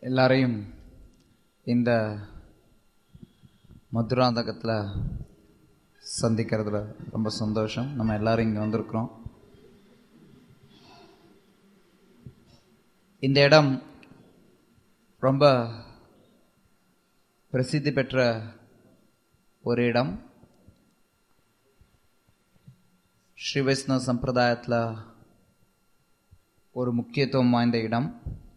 எல்லாரையும் இந்த மதுராந்தகத்தில் சந்திக்கிறதுல ரொம்ப சந்தோஷம் நம்ம எல்லாரும் இங்கே வந்திருக்கிறோம் இந்த இடம் ரொம்ப பிரசித்தி பெற்ற ஒரு இடம் ஸ்ரீ வைஷ்ணவ சம்பிரதாயத்தில் ஒரு முக்கியத்துவம் வாய்ந்த இடம்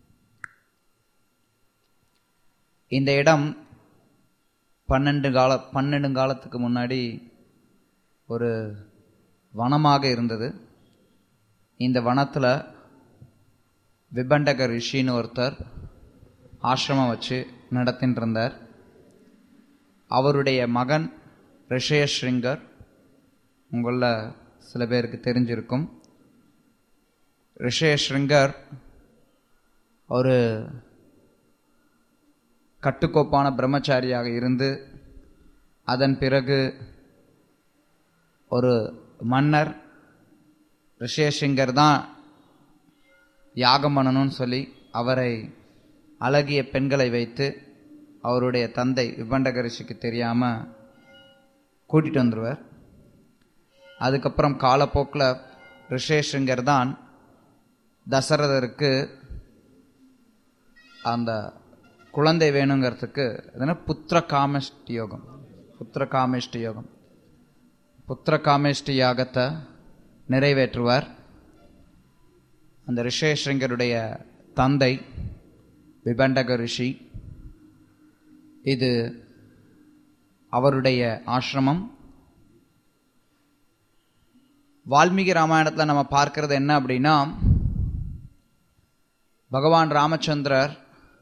இந்த இடம் பன்னெண்டு கால பன்னெண்டு காலத்துக்கு முன்னாடி ஒரு வனமாக இருந்தது இந்த வனத்தில் விபண்டக ரிஷின்னு ஒருத்தர் ஆசிரமம் வச்சு நடத்தின்னு இருந்தார் அவருடைய மகன் ரிஷயஸ்ரிங்கர் உங்களில் சில பேருக்கு தெரிஞ்சிருக்கும் ரிஷயஸ்ரிங்கர் ஒரு கட்டுக்கோப்பான பிரம்மச்சாரியாக இருந்து அதன் பிறகு ஒரு மன்னர் ரிஷேஷங்கர் தான் யாகம் பண்ணணும்னு சொல்லி அவரை அழகிய பெண்களை வைத்து அவருடைய தந்தை விபண்டக ரிஷிக்கு தெரியாமல் கூட்டிகிட்டு வந்துடுவார் அதுக்கப்புறம் காலப்போக்கில் ரிஷேஷங்கர் தான் தசரதருக்கு அந்த குழந்தை வேணுங்கிறதுக்கு என்ன புத்திர காமஷ்டி யோகம் புத்திர காமேஷ்டி யோகம் புத்திர காமேஷ்டி யாகத்தை நிறைவேற்றுவார் அந்த ரிஷேஷங்கருடைய தந்தை விபண்டக ரிஷி இது அவருடைய ஆசிரமம் வால்மீகி ராமாயணத்தில் நம்ம பார்க்கறது என்ன அப்படின்னா பகவான் ராமச்சந்திரர்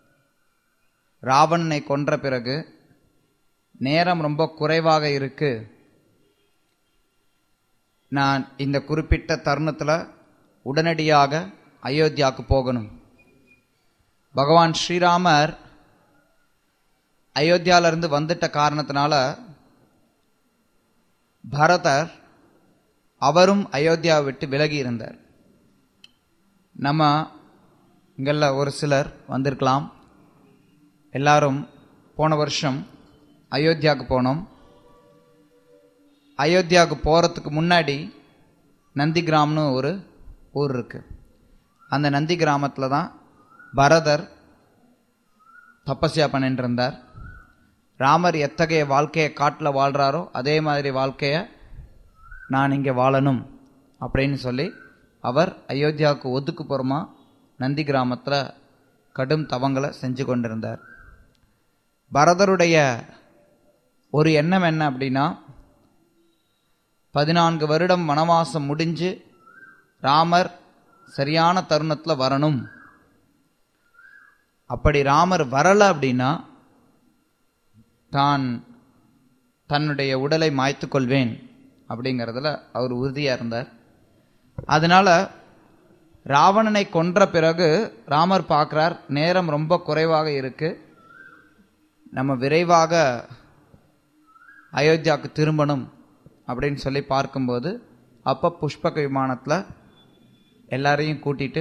ராவணனை கொன்ற பிறகு நேரம் ரொம்ப குறைவாக இருக்கு நான் இந்த குறிப்பிட்ட தருணத்தில் உடனடியாக அயோத்தியாவுக்கு போகணும் பகவான் ஸ்ரீராமர் அயோத்தியாவிலிருந்து வந்துட்ட காரணத்தினால பரதர் அவரும் அயோத்தியாவை விட்டு விலகி இருந்தார் நம்ம இங்கெல்லாம் ஒரு சிலர் வந்திருக்கலாம் எல்லாரும் போன வருஷம் அயோத்தியாவுக்கு போனோம் அயோத்தியாவுக்கு போகிறதுக்கு முன்னாடி நந்தி கிராம்னு ஒரு ஊர் இருக்கு அந்த நந்தி கிராமத்தில் தான் பரதர் தப்பஸ்யா பண்ணிட்டு இருந்தார் ராமர் எத்தகைய வாழ்க்கையை காட்டில் வாழ்கிறாரோ அதே மாதிரி வாழ்க்கையை நான் இங்கே வாழணும் அப்படின்னு சொல்லி அவர் அயோத்தியாவுக்கு ஒதுக்குப்புறமா நந்தி கிராமத்தில் கடும் தவங்களை செஞ்சு கொண்டிருந்தார் பரதருடைய ஒரு எண்ணம் என்ன அப்படின்னா பதினான்கு வருடம் வனவாசம் முடிஞ்சு ராமர் சரியான தருணத்தில் வரணும் அப்படி ராமர் வரலை அப்படின்னா தான் தன்னுடைய உடலை மாய்த்து கொள்வேன் அப்படிங்கிறதுல அவர் உறுதியாக இருந்தார் அதனால ராவணனை கொன்ற பிறகு ராமர் பார்க்குறார் நேரம் ரொம்ப குறைவாக இருக்கு நம்ம விரைவாக அயோத்தியாவுக்கு திரும்பணும் அப்படின்னு சொல்லி பார்க்கும்போது அப்போ புஷ்பக விமானத்தில் எல்லாரையும் கூட்டிட்டு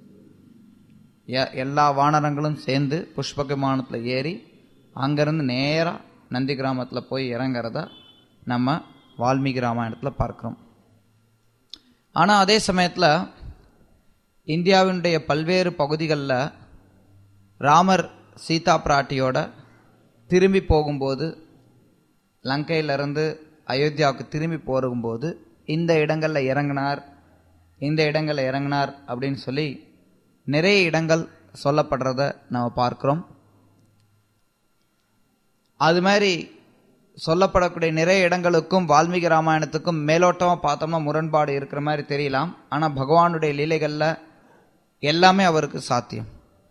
எல்லா வானரங்களும் சேர்ந்து புஷ்பக விமானத்தில் ஏறி அங்கேருந்து நேராக நந்தி கிராமத்தில் போய் இறங்குறத நம்ம வால்மீகி ராமாயணத்தில் பார்க்குறோம் ஆனால் அதே சமயத்தில் இந்தியாவினுடைய பல்வேறு பகுதிகளில் ராமர் சீதா பிராட்டியோட திரும்பி போகும்போது லங்கையிலிருந்து அயோத்தியாவுக்கு திரும்பி போகும்போது இந்த இடங்களில் இறங்கினார் இந்த இடங்களில் இறங்கினார் அப்படின்னு சொல்லி நிறைய இடங்கள் சொல்லப்படுறத நம்ம பார்க்குறோம் அது மாதிரி சொல்லப்படக்கூடிய நிறைய இடங்களுக்கும் வால்மீகி ராமாயணத்துக்கும் மேலோட்டமாக பார்த்தோம்னா முரண்பாடு இருக்கிற மாதிரி தெரியலாம் ஆனால் பகவானுடைய லீலைகளில் எல்லாமே அவருக்கு சாத்தியம்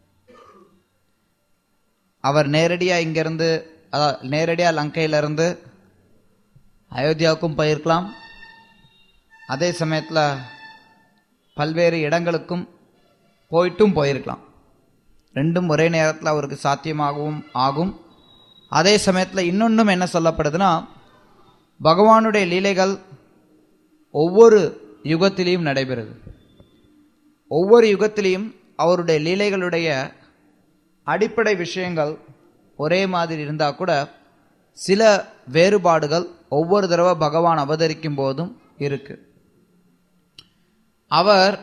அவர் நேரடியாக இங்கேருந்து அதாவது நேரடியாக லங்கையிலிருந்து அயோத்தியாவுக்கும் போயிருக்கலாம் அதே சமயத்தில் பல்வேறு இடங்களுக்கும் போயிட்டும் போயிருக்கலாம் ரெண்டும் ஒரே நேரத்தில் அவருக்கு சாத்தியமாகவும் ஆகும் அதே சமயத்தில் இன்னொன்றும் என்ன சொல்லப்படுதுன்னா பகவானுடைய லீலைகள் ஒவ்வொரு யுகத்திலையும் நடைபெறுது ஒவ்வொரு யுகத்திலையும் அவருடைய லீலைகளுடைய அடிப்படை விஷயங்கள் ஒரே மாதிரி இருந்தா கூட சில வேறுபாடுகள் ஒவ்வொரு தடவை பகவான் அவதரிக்கும் போதும் இருக்கு அவர்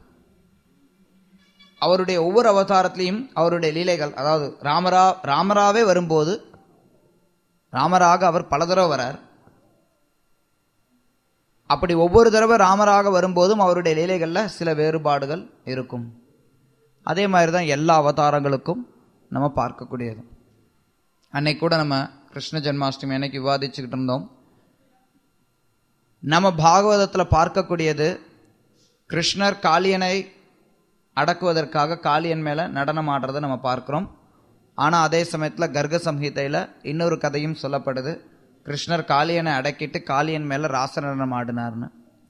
அவருடைய ஒவ்வொரு அவதாரத்திலையும் அவருடைய லீலைகள் அதாவது ராமரா ராமராவே வரும்போது ராமராக அவர் பல தடவை வரார் அப்படி ஒவ்வொரு தடவை ராமராக வரும்போதும் அவருடைய லீலைகள்ல சில வேறுபாடுகள் இருக்கும் அதே மாதிரி தான் எல்லா அவதாரங்களுக்கும் நம்ம பார்க்கக்கூடியது அன்னைக்கு கூட நம்ம கிருஷ்ண ஜென்மாஷ்டமி அன்னைக்கு விவாதிச்சுக்கிட்டு இருந்தோம் நம்ம பாகவதத்தில் பார்க்கக்கூடியது கிருஷ்ணர் காளியனை அடக்குவதற்காக காளியன் மேலே நடனம் ஆடுறதை நம்ம பார்க்குறோம் ஆனால் அதே சமயத்தில் கர்க சம்ஹிதையில் இன்னொரு கதையும் சொல்லப்படுது கிருஷ்ணர் காளியனை அடக்கிட்டு காளியன் மேலே ராச நடனம் ஆடினார்னு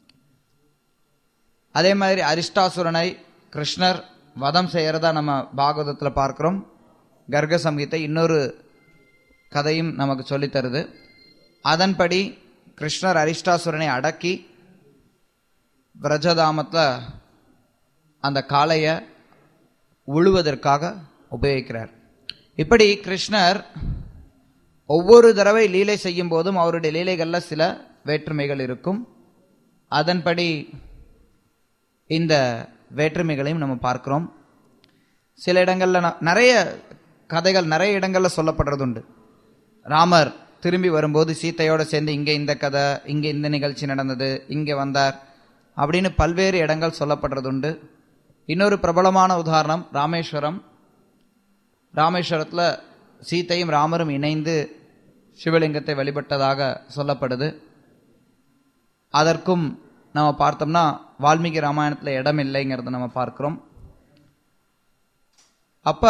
அதே மாதிரி அரிஷ்டாசுரனை கிருஷ்ணர் வதம் செய்யறதா நம்ம பாகவதத்தில் பார்க்கிறோம் கர்க சம்ஹிதை இன்னொரு கதையும் நமக்கு சொல்லித் தருது அதன்படி கிருஷ்ணர் அரிஷ்டாசுரனை அடக்கி விரஜதாமத்தில் அந்த காளையை உழுவதற்காக உபயோகிக்கிறார் இப்படி கிருஷ்ணர் ஒவ்வொரு தடவை லீலை செய்யும் போதும் அவருடைய லீலைகளில் சில வேற்றுமைகள் இருக்கும் அதன்படி இந்த வேற்றுமைகளையும் நம்ம பார்க்கிறோம் சில இடங்களில் ந- நிறைய கதைகள் நிறைய இடங்களில் சொல்லப்படுறது உண்டு ராமர் திரும்பி வரும்போது சீத்தையோட சேர்ந்து இங்கே இந்த கதை இங்கே இந்த நிகழ்ச்சி நடந்தது இங்கே வந்தார் அப்படின்னு பல்வேறு இடங்கள் சொல்லப்படுறது உண்டு இன்னொரு பிரபலமான உதாரணம் ராமேஸ்வரம் ராமேஸ்வரத்தில் சீத்தையும் ராமரும் இணைந்து சிவலிங்கத்தை வழிபட்டதாக சொல்லப்படுது அதற்கும் நம்ம பார்த்தோம்னா வால்மீகி ராமாயணத்தில் இடம் இல்லைங்கிறத நம்ம பார்க்கிறோம் அப்ப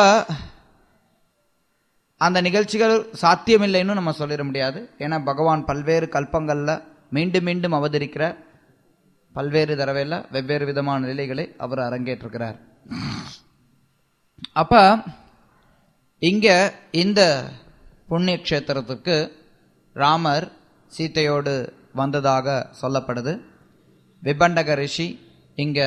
அந்த நிகழ்ச்சிகள் சாத்தியமில்லைன்னு நம்ம சொல்லிட முடியாது ஏன்னா பகவான் பல்வேறு கல்பங்கள்ல மீண்டும் மீண்டும் அவதரிக்கிற பல்வேறு தடவையில் வெவ்வேறு விதமான நிலைகளை அவர் அரங்கேற்றிருக்கிறார் அப்ப இங்க இந்த புண்ணிய க்ஷேத்திரத்துக்கு ராமர் சீத்தையோடு வந்ததாக சொல்லப்படுது விபண்டக ரிஷி இங்க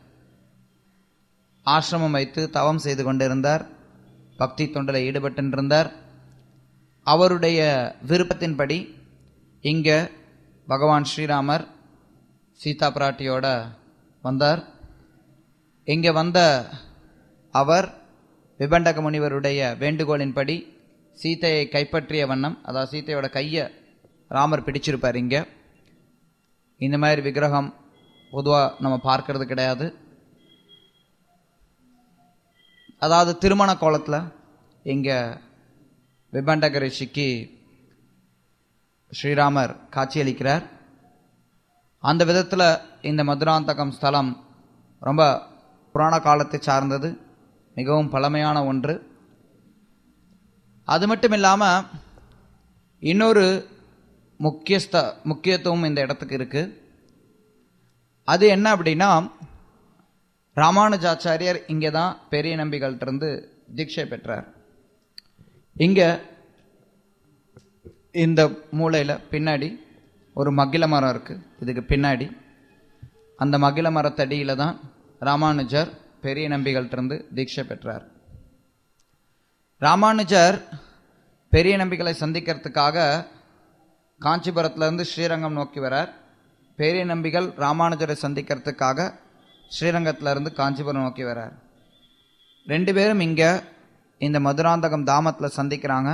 ஆசிரமம் வைத்து தவம் செய்து கொண்டிருந்தார் பக்தி தொண்டில் ஈடுபட்டிருந்தார் அவருடைய விருப்பத்தின்படி இங்க பகவான் ஸ்ரீராமர் சீதா பிராட்டியோட வந்தார் இங்க வந்த அவர் விபண்டக முனிவருடைய வேண்டுகோளின்படி சீதையை கைப்பற்றிய வண்ணம் அதாவது சீதையோட கையை ராமர் பிடிச்சிருப்பார் இங்க இந்த மாதிரி விக்கிரகம் பொதுவாக நம்ம பார்க்கறது கிடையாது அதாவது திருமண கோலத்தில் இங்க விபண்டக ரிஷிக்கு ஸ்ரீராமர் காட்சியளிக்கிறார் அந்த விதத்தில் இந்த மதுராந்தகம் ஸ்தலம் ரொம்ப புராண காலத்தை சார்ந்தது மிகவும் பழமையான ஒன்று அது மட்டும் இல்லாமல் இன்னொரு முக்கியஸ்த முக்கியத்துவம் இந்த இடத்துக்கு இருக்கு அது என்ன அப்படின்னா ராமானுஜாச்சாரியர் இங்கே தான் பெரிய நம்பிகள்ட்ட இருந்து தீட்சை பெற்றார் இங்கே இந்த மூலையில் பின்னாடி ஒரு மகிழ மரம் இருக்கு இதுக்கு பின்னாடி அந்த மகிழ மரத்தடியில தான் ராமானுஜர் பெரிய நம்பிகள்ட்ட இருந்து தீட்சை பெற்றார் ராமானுஜர் பெரிய நம்பிகளை சந்திக்கிறதுக்காக காஞ்சிபுரத்துல இருந்து ஸ்ரீரங்கம் நோக்கி வரார் பெரிய நம்பிகள் ராமானுஜரை சந்திக்கிறதுக்காக ஸ்ரீரங்கத்துல இருந்து காஞ்சிபுரம் நோக்கி வரார் ரெண்டு பேரும் இங்க இந்த மதுராந்தகம் தாமத்துல சந்திக்கிறாங்க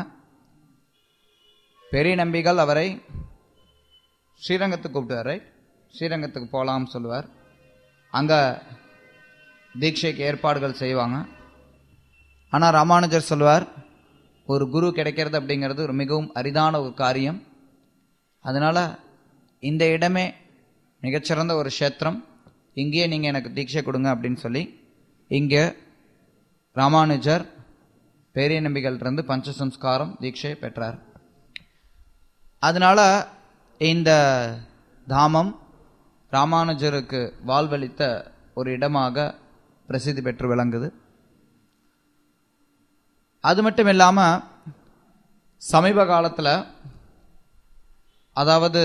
பெரிய நம்பிகள் அவரை ஸ்ரீரங்கத்துக்கு கூப்பிடுவார் ரைட் ஸ்ரீரங்கத்துக்கு போகலாம்னு சொல்லுவார் அங்கே தீட்சைக்கு ஏற்பாடுகள் செய்வாங்க ஆனால் ராமானுஜர் சொல்லுவார் ஒரு குரு கிடைக்கிறது அப்படிங்கிறது ஒரு மிகவும் அரிதான ஒரு காரியம் அதனால் இந்த இடமே மிகச்சிறந்த ஒரு க்ஷேத்திரம் இங்கேயே நீங்கள் எனக்கு தீட்சை கொடுங்க அப்படின்னு சொல்லி இங்கே ராமானுஜர் பெரிய நம்பிகள்கிட்ட பஞ்சசம்ஸ்காரம் தீட்சை பெற்றார் அதனால இந்த தாமம் ராமானுஜருக்கு வாழ்வளித்த ஒரு இடமாக பிரசித்தி பெற்று விளங்குது அது மட்டும் இல்லாம சமீப காலத்துல அதாவது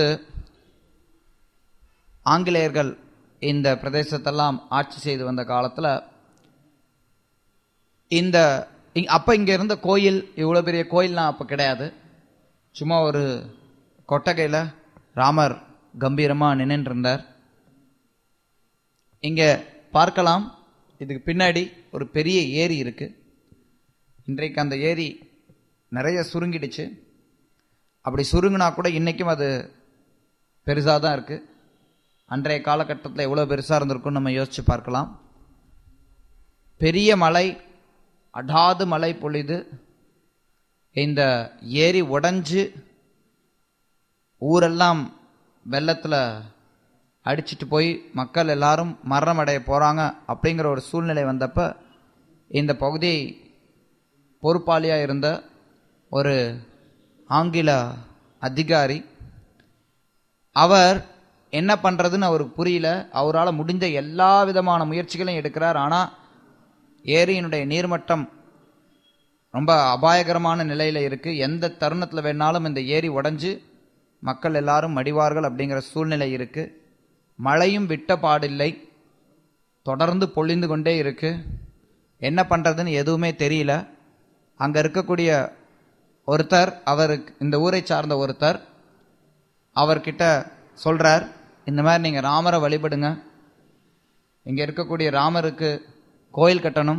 ஆங்கிலேயர்கள் இந்த பிரதேசத்தெல்லாம் ஆட்சி செய்து வந்த காலத்துல இந்த இங்க அப்போ இங்கே இருந்த கோயில் இவ்வளோ பெரிய கோயில்லாம் அப்போ கிடையாது சும்மா ஒரு கொட்டகையில் ராமர் கம்பீரமாக நின்றுட்டு இருந்தார் இங்கே பார்க்கலாம் இதுக்கு பின்னாடி ஒரு பெரிய ஏரி இருக்கு இன்றைக்கு அந்த ஏரி நிறைய சுருங்கிடுச்சு அப்படி சுருங்கினா கூட இன்னைக்கும் அது பெருசாக தான் இருக்கு அன்றைய காலகட்டத்தில் எவ்வளோ பெருசாக இருந்திருக்கும்னு நம்ம யோசிச்சு பார்க்கலாம் பெரிய மலை அடாது மழை பொழிது இந்த ஏரி உடைஞ்சு ஊரெல்லாம் வெள்ளத்தில் அடிச்சிட்டு போய் மக்கள் எல்லாரும் மரணம் அடைய போகிறாங்க அப்படிங்கிற ஒரு சூழ்நிலை வந்தப்ப இந்த பகுதி பொறுப்பாளியாக இருந்த ஒரு ஆங்கில அதிகாரி அவர் என்ன பண்ணுறதுன்னு அவருக்கு புரியல அவரால் முடிஞ்ச எல்லா விதமான முயற்சிகளையும் எடுக்கிறார் ஆனால் ஏரியினுடைய நீர்மட்டம் ரொம்ப அபாயகரமான நிலையில் இருக்குது எந்த தருணத்தில் வேணாலும் இந்த ஏரி உடைஞ்சு மக்கள் எல்லாரும் மடிவார்கள் அப்படிங்கிற சூழ்நிலை இருக்குது மழையும் விட்ட பாடில்லை தொடர்ந்து பொழிந்து கொண்டே இருக்கு என்ன பண்ணுறதுன்னு எதுவுமே தெரியல அங்கே இருக்கக்கூடிய ஒருத்தர் அவருக்கு இந்த ஊரை சார்ந்த ஒருத்தர் அவர்கிட்ட சொல்கிறார் இந்த மாதிரி நீங்கள் ராமரை வழிபடுங்க இங்கே இருக்கக்கூடிய ராமருக்கு கோயில் கட்டணும்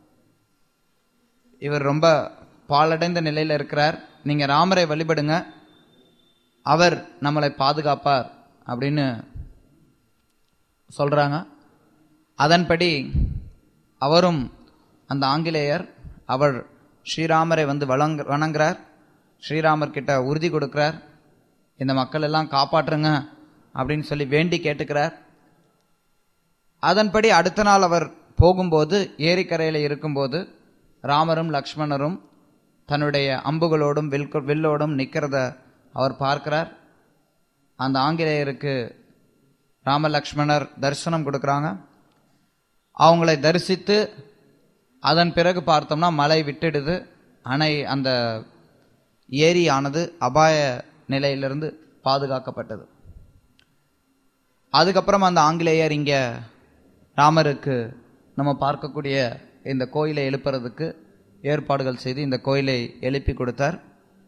இவர் ரொம்ப பாலடைந்த நிலையில் இருக்கிறார் நீங்கள் ராமரை வழிபடுங்க அவர் நம்மளை பாதுகாப்பார் அப்படின்னு சொல்கிறாங்க அதன்படி அவரும் அந்த ஆங்கிலேயர் அவர் ஸ்ரீராமரை வந்து வழங்க வணங்குறார் ஸ்ரீராமர் கிட்ட உறுதி கொடுக்கிறார் இந்த மக்கள் எல்லாம் காப்பாற்றுங்க அப்படின்னு சொல்லி வேண்டி கேட்டுக்கிறார் அதன்படி அடுத்த நாள் அவர் போகும்போது ஏரிக்கரையில் இருக்கும்போது ராமரும் லக்ஷ்மணரும் தன்னுடைய அம்புகளோடும் வில் வில்லோடும் நிற்கிறத அவர் பார்க்கிறார் அந்த ஆங்கிலேயருக்கு ராம லக்ஷ்மணர் தரிசனம் கொடுக்குறாங்க அவங்களை தரிசித்து அதன் பிறகு பார்த்தோம்னா மழை விட்டுடுது அணை அந்த ஏரி ஆனது அபாய நிலையிலிருந்து பாதுகாக்கப்பட்டது அதுக்கப்புறம் அந்த ஆங்கிலேயர் இங்கே ராமருக்கு நம்ம பார்க்கக்கூடிய இந்த கோயிலை எழுப்புறதுக்கு ஏற்பாடுகள் செய்து இந்த கோயிலை எழுப்பி கொடுத்தார்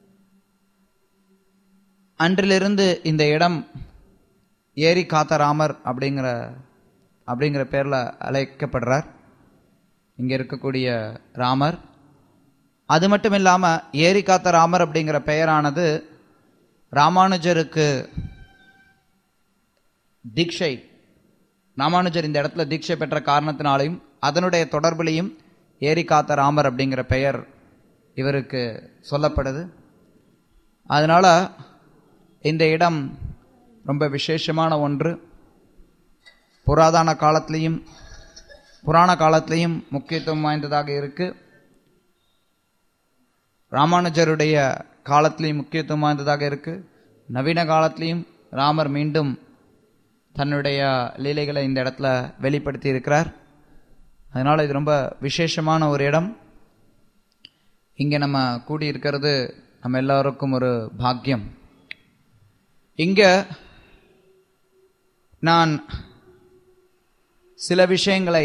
அன்றிலிருந்து இந்த இடம் ஏரி காத்த ராமர் அப்படிங்கிற அப்படிங்கிற பேரில் அழைக்கப்படுறார் இங்கே இருக்கக்கூடிய ராமர் அது மட்டும் இல்லாமல் ஏரி காத்த ராமர் அப்படிங்கிற பெயரானது ராமானுஜருக்கு தீட்சை ராமானுஜர் இந்த இடத்துல தீட்சை பெற்ற காரணத்தினாலையும் அதனுடைய தொடர்புலையும் ஏரி காத்த ராமர் அப்படிங்கிற பெயர் இவருக்கு சொல்லப்படுது அதனால இந்த இடம் ரொம்ப விசேஷமான ஒன்று புராதன காலத்திலையும் புராண காலத்திலையும் முக்கியத்துவம் வாய்ந்ததாக இருக்கு ராமானுஜருடைய காலத்திலையும் முக்கியத்துவம் வாய்ந்ததாக இருக்கு நவீன காலத்திலையும் ராமர் மீண்டும் தன்னுடைய லீலைகளை இந்த இடத்துல வெளிப்படுத்தி இருக்கிறார் அதனால இது ரொம்ப விசேஷமான ஒரு இடம் இங்கே நம்ம கூடி இருக்கிறது நம்ம எல்லாருக்கும் ஒரு பாக்கியம் இங்க நான் சில விஷயங்களை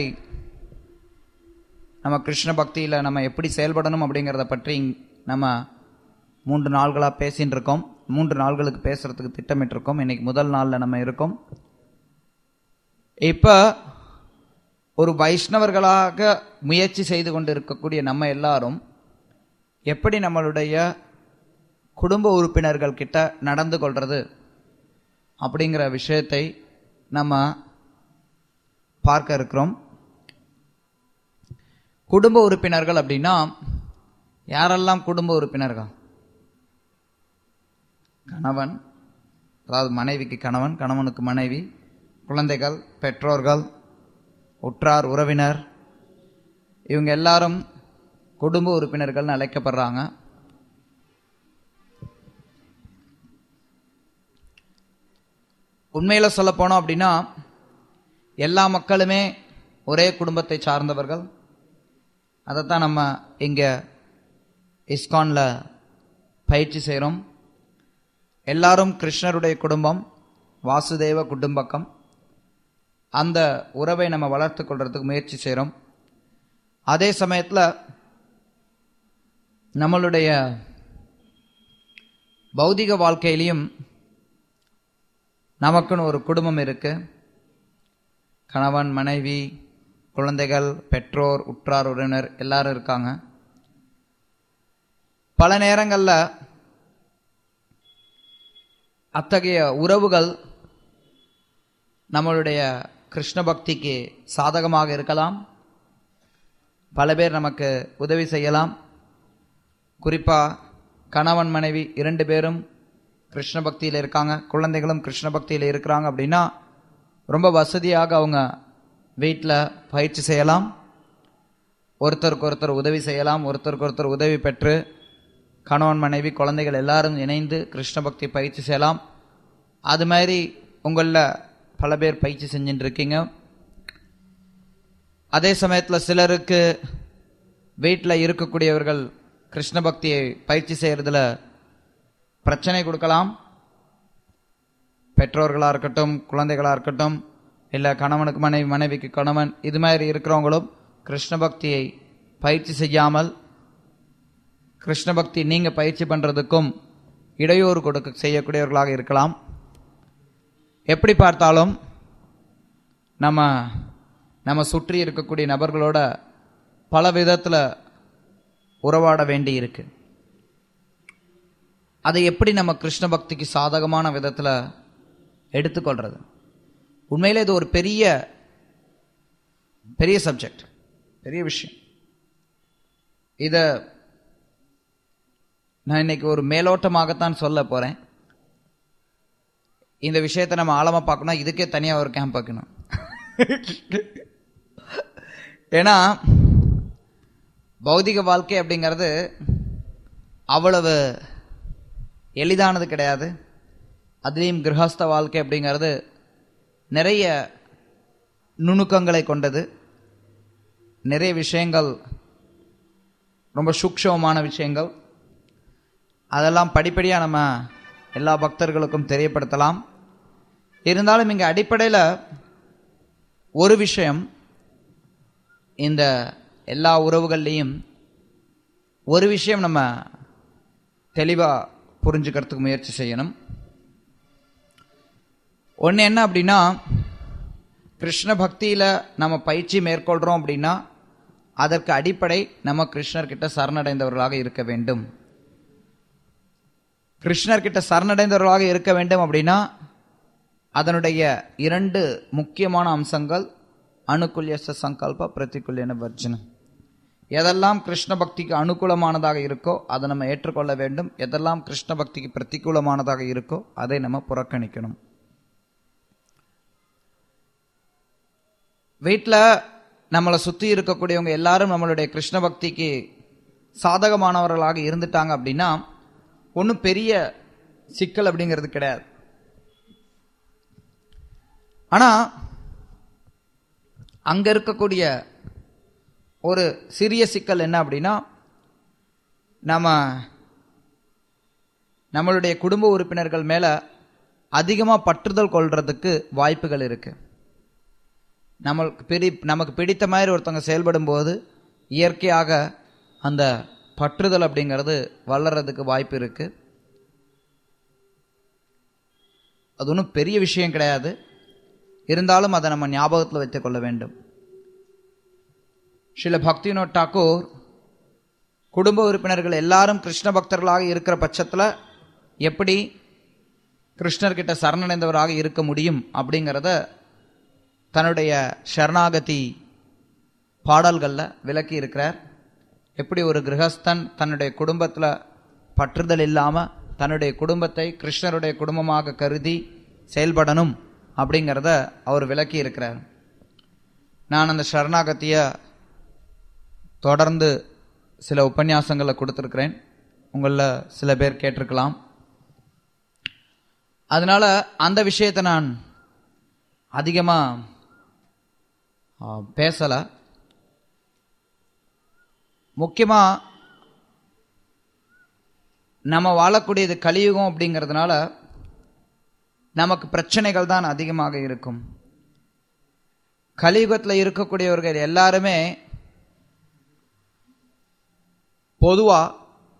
நம்ம கிருஷ்ண பக்தியில் நம்ம எப்படி செயல்படணும் அப்படிங்கிறத பற்றி நம்ம மூன்று நாள்களாக பேசின்னு இருக்கோம் மூன்று நாள்களுக்கு பேசுறதுக்கு திட்டமிட்டிருக்கோம் இன்னைக்கு முதல் நாளில் நம்ம இருக்கோம் இப்போ ஒரு வைஷ்ணவர்களாக முயற்சி செய்து கொண்டு இருக்கக்கூடிய நம்ம எல்லாரும் எப்படி நம்மளுடைய குடும்ப உறுப்பினர்கள் கிட்ட நடந்து கொள்றது அப்படிங்கிற விஷயத்தை நம்ம பார்க்க இருக்கிறோம் குடும்ப உறுப்பினர்கள் அப்படின்னா யாரெல்லாம் குடும்ப உறுப்பினர்கள் கணவன் அதாவது மனைவிக்கு கணவன் கணவனுக்கு மனைவி குழந்தைகள் பெற்றோர்கள் உற்றார் உறவினர் இவங்க எல்லாரும் குடும்ப உறுப்பினர்கள்னு அழைக்கப்படுறாங்க உண்மையில சொல்ல போனோம் அப்படின்னா எல்லா மக்களுமே ஒரே குடும்பத்தை சார்ந்தவர்கள் அதைத்தான் நம்ம இங்க இஸ்கான்ல பயிற்சி செய்கிறோம் எல்லாரும் கிருஷ்ணருடைய குடும்பம் வாசுதேவ குடும்பக்கம் அந்த உறவை நம்ம வளர்த்து கொள்றதுக்கு முயற்சி செய்கிறோம் அதே சமயத்தில் நம்மளுடைய பௌதிக வாழ்க்கையிலையும் நமக்குன்னு ஒரு குடும்பம் இருக்கு கணவன் மனைவி குழந்தைகள் பெற்றோர் உற்றார் உறவினர் எல்லாரும் இருக்காங்க பல நேரங்களில் அத்தகைய உறவுகள் நம்மளுடைய கிருஷ்ண பக்திக்கு சாதகமாக இருக்கலாம் பல பேர் நமக்கு உதவி செய்யலாம் குறிப்பாக கணவன் மனைவி இரண்டு பேரும் கிருஷ்ண பக்தியில் இருக்காங்க குழந்தைகளும் கிருஷ்ண பக்தியில் இருக்கிறாங்க அப்படின்னா ரொம்ப வசதியாக அவங்க வீட்டில் பயிற்சி செய்யலாம் ஒருத்தருக்கு ஒருத்தர் உதவி செய்யலாம் ஒருத்தருக்கு ஒருத்தர் உதவி பெற்று கணவன் மனைவி குழந்தைகள் எல்லாரும் இணைந்து கிருஷ்ண பக்தி பயிற்சி செய்யலாம் அது மாதிரி உங்களில் பல பேர் பயிற்சி செஞ்சுட்டு இருக்கீங்க அதே சமயத்தில் சிலருக்கு வீட்டில் இருக்கக்கூடியவர்கள் கிருஷ்ண பக்தியை பயிற்சி செய்கிறதுல பிரச்சனை கொடுக்கலாம் பெற்றோர்களாக இருக்கட்டும் குழந்தைகளாக இருக்கட்டும் இல்லை கணவனுக்கு மனைவி மனைவிக்கு கணவன் இது மாதிரி இருக்கிறவங்களும் கிருஷ்ண பக்தியை பயிற்சி செய்யாமல் கிருஷ்ண பக்தி நீங்கள் பயிற்சி பண்ணுறதுக்கும் இடையூறு கொடுக்க செய்யக்கூடியவர்களாக இருக்கலாம் எப்படி பார்த்தாலும் நம்ம நம்ம சுற்றி இருக்கக்கூடிய நபர்களோட பல விதத்தில் உறவாட வேண்டி இருக்கு அதை எப்படி நம்ம கிருஷ்ண பக்திக்கு சாதகமான விதத்தில் எடுத்துக்கொள்றது உண்மையிலே இது ஒரு பெரிய பெரிய சப்ஜெக்ட் பெரிய விஷயம் இதை நான் இன்னைக்கு ஒரு மேலோட்டமாகத்தான் சொல்ல போறேன் இந்த விஷயத்தை நம்ம ஆழமா பார்க்கணும் இதுக்கே தனியாக ஒரு கேம்ப் வைக்கணும் ஏன்னா பௌதிக வாழ்க்கை அப்படிங்கிறது அவ்வளவு எளிதானது கிடையாது அதுலேயும் கிரகஸ்த வாழ்க்கை அப்படிங்கிறது நிறைய நுணுக்கங்களை கொண்டது நிறைய விஷயங்கள் ரொம்ப சூக்ஷமமான விஷயங்கள் அதெல்லாம் படிப்படியாக நம்ம எல்லா பக்தர்களுக்கும் தெரியப்படுத்தலாம் இருந்தாலும் இங்கே அடிப்படையில் ஒரு விஷயம் இந்த எல்லா உறவுகள்லேயும் ஒரு விஷயம் நம்ம தெளிவாக புரிஞ்சுக்கிறதுக்கு முயற்சி செய்யணும் ஒன்று என்ன அப்படின்னா கிருஷ்ண பக்தியில் நம்ம பயிற்சி மேற்கொள்கிறோம் அப்படின்னா அதற்கு அடிப்படை நம்ம கிருஷ்ணர்கிட்ட சரணடைந்தவர்களாக இருக்க வேண்டும் கிருஷ்ணர்கிட்ட சரணடைந்தவர்களாக இருக்க வேண்டும் அப்படின்னா அதனுடைய இரண்டு முக்கியமான அம்சங்கள் அனுகுல்யச சங்கல்ப பிரதிகுல்யன வர்ஜனம் எதெல்லாம் கிருஷ்ண பக்திக்கு அனுகூலமானதாக இருக்கோ அதை நம்ம ஏற்றுக்கொள்ள வேண்டும் எதெல்லாம் கிருஷ்ண பக்திக்கு பிரதிகூலமானதாக இருக்கோ அதை நம்ம புறக்கணிக்கணும் வீட்டில் நம்மளை சுற்றி இருக்கக்கூடியவங்க எல்லாரும் நம்மளுடைய கிருஷ்ண பக்திக்கு சாதகமானவர்களாக இருந்துட்டாங்க அப்படின்னா ஒன்றும் பெரிய சிக்கல் அப்படிங்கிறது கிடையாது ஆனால் அங்கே இருக்கக்கூடிய ஒரு சிறிய சிக்கல் என்ன அப்படின்னா நம்ம நம்மளுடைய குடும்ப உறுப்பினர்கள் மேலே அதிகமாக பற்றுதல் கொள்றதுக்கு வாய்ப்புகள் இருக்குது நம்மளுக்கு பிடி நமக்கு பிடித்த மாதிரி ஒருத்தவங்க செயல்படும் போது இயற்கையாக அந்த பற்றுதல் அப்படிங்கிறது வளர்றதுக்கு வாய்ப்பு இருக்கு அது ஒன்றும் பெரிய விஷயம் கிடையாது இருந்தாலும் அதை நம்ம ஞாபகத்தில் வைத்துக் கொள்ள வேண்டும் ஸ்ரீல பக்திவினோத் டாக்கூர் குடும்ப உறுப்பினர்கள் எல்லாரும் கிருஷ்ண பக்தர்களாக இருக்கிற பட்சத்தில் எப்படி கிருஷ்ணர்கிட்ட சரணடைந்தவராக இருக்க முடியும் அப்படிங்கிறத தன்னுடைய சரணாகதி பாடல்களில் விளக்கி இருக்கிறார் எப்படி ஒரு கிரகஸ்தன் தன்னுடைய குடும்பத்தில் பற்றுதல் இல்லாமல் தன்னுடைய குடும்பத்தை கிருஷ்ணருடைய குடும்பமாக கருதி செயல்படணும் அப்படிங்கிறத அவர் விளக்கி இருக்கிறார் நான் அந்த சரணாகத்தியை தொடர்ந்து சில உபன்யாசங்களை கொடுத்துருக்கிறேன் உங்களில் சில பேர் கேட்டிருக்கலாம் அதனால அந்த விஷயத்தை நான் அதிகமாக பேசலை முக்கியமாக நம்ம வாழக்கூடியது கலியுகம் அப்படிங்கிறதுனால நமக்கு பிரச்சனைகள் தான் அதிகமாக இருக்கும் கலியுகத்தில் இருக்கக்கூடியவர்கள் எல்லாருமே பொதுவாக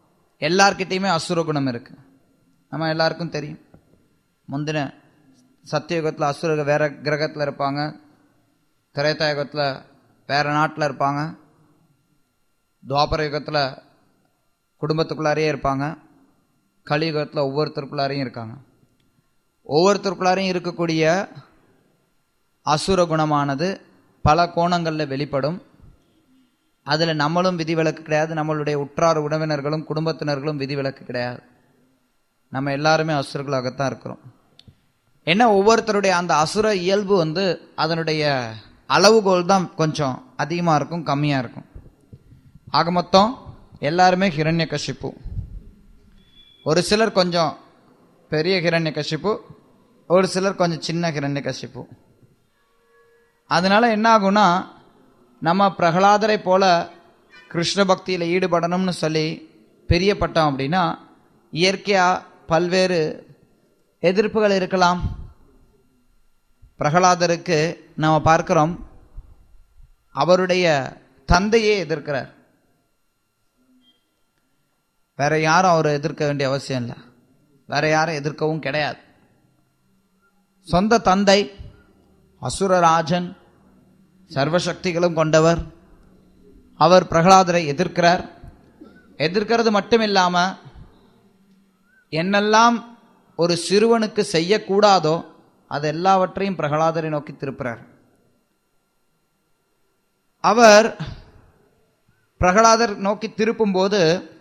எல்லார்கிட்டயுமே அசுர குணம் இருக்கு நம்ம எல்லாருக்கும் தெரியும் முந்தின சத்தியுகத்தில் அசுர வேற கிரகத்தில் இருப்பாங்க திரேதாயுகத்தில் வேற நாட்டில் இருப்பாங்க துவாபர யுகத்தில் குடும்பத்துக்குள்ளாரையே இருப்பாங்க கலியுகத்தில் ஒவ்வொருத்தருக்குள்ளாரையும் இருக்காங்க ஒவ்வொருத்தருக்குள்ளாரையும் இருக்கக்கூடிய அசுர குணமானது பல கோணங்களில் வெளிப்படும் அதில் நம்மளும் விதிவிலக்கு கிடையாது நம்மளுடைய உற்றார் உறவினர்களும் குடும்பத்தினர்களும் விதிவிலக்கு கிடையாது நம்ம எல்லாருமே அசுரர்களாகத்தான் இருக்கிறோம் என்ன ஒவ்வொருத்தருடைய அந்த அசுர இயல்பு வந்து அதனுடைய அளவுகோல் தான் கொஞ்சம் அதிகமாக இருக்கும் கம்மியாக இருக்கும் ஆக மொத்தம் எல்லாருமே ஹிரண்ய கஷிப்பு ஒரு சிலர் கொஞ்சம் பெரிய ஹிரண்ய கஷிப்பு ஒரு சிலர் கொஞ்சம் சின்ன ஹிரண்ய கஷிப்பு அதனால என்ன ஆகும்னா நம்ம பிரகலாதரை போல கிருஷ்ண பக்தியில் ஈடுபடணும்னு சொல்லி பிரியப்பட்டோம் அப்படின்னா இயற்கையாக பல்வேறு எதிர்ப்புகள் இருக்கலாம் பிரகலாதருக்கு நம்ம பார்க்கிறோம் அவருடைய தந்தையே எதிர்க்கிறார் வேற யாரும் அவரை எதிர்க்க வேண்டிய அவசியம் இல்லை வேற யாரும் எதிர்க்கவும் கிடையாது சொந்த தந்தை அசுரராஜன் சர்வசக்திகளும் கொண்டவர் அவர் பிரகலாதரை எதிர்க்கிறார் எதிர்க்கிறது மட்டும் இல்லாம என்னெல்லாம் ஒரு சிறுவனுக்கு செய்யக்கூடாதோ அது எல்லாவற்றையும் பிரகலாதரை நோக்கி திருப்புறார் அவர் பிரகலாதர் நோக்கி திருப்பும் போது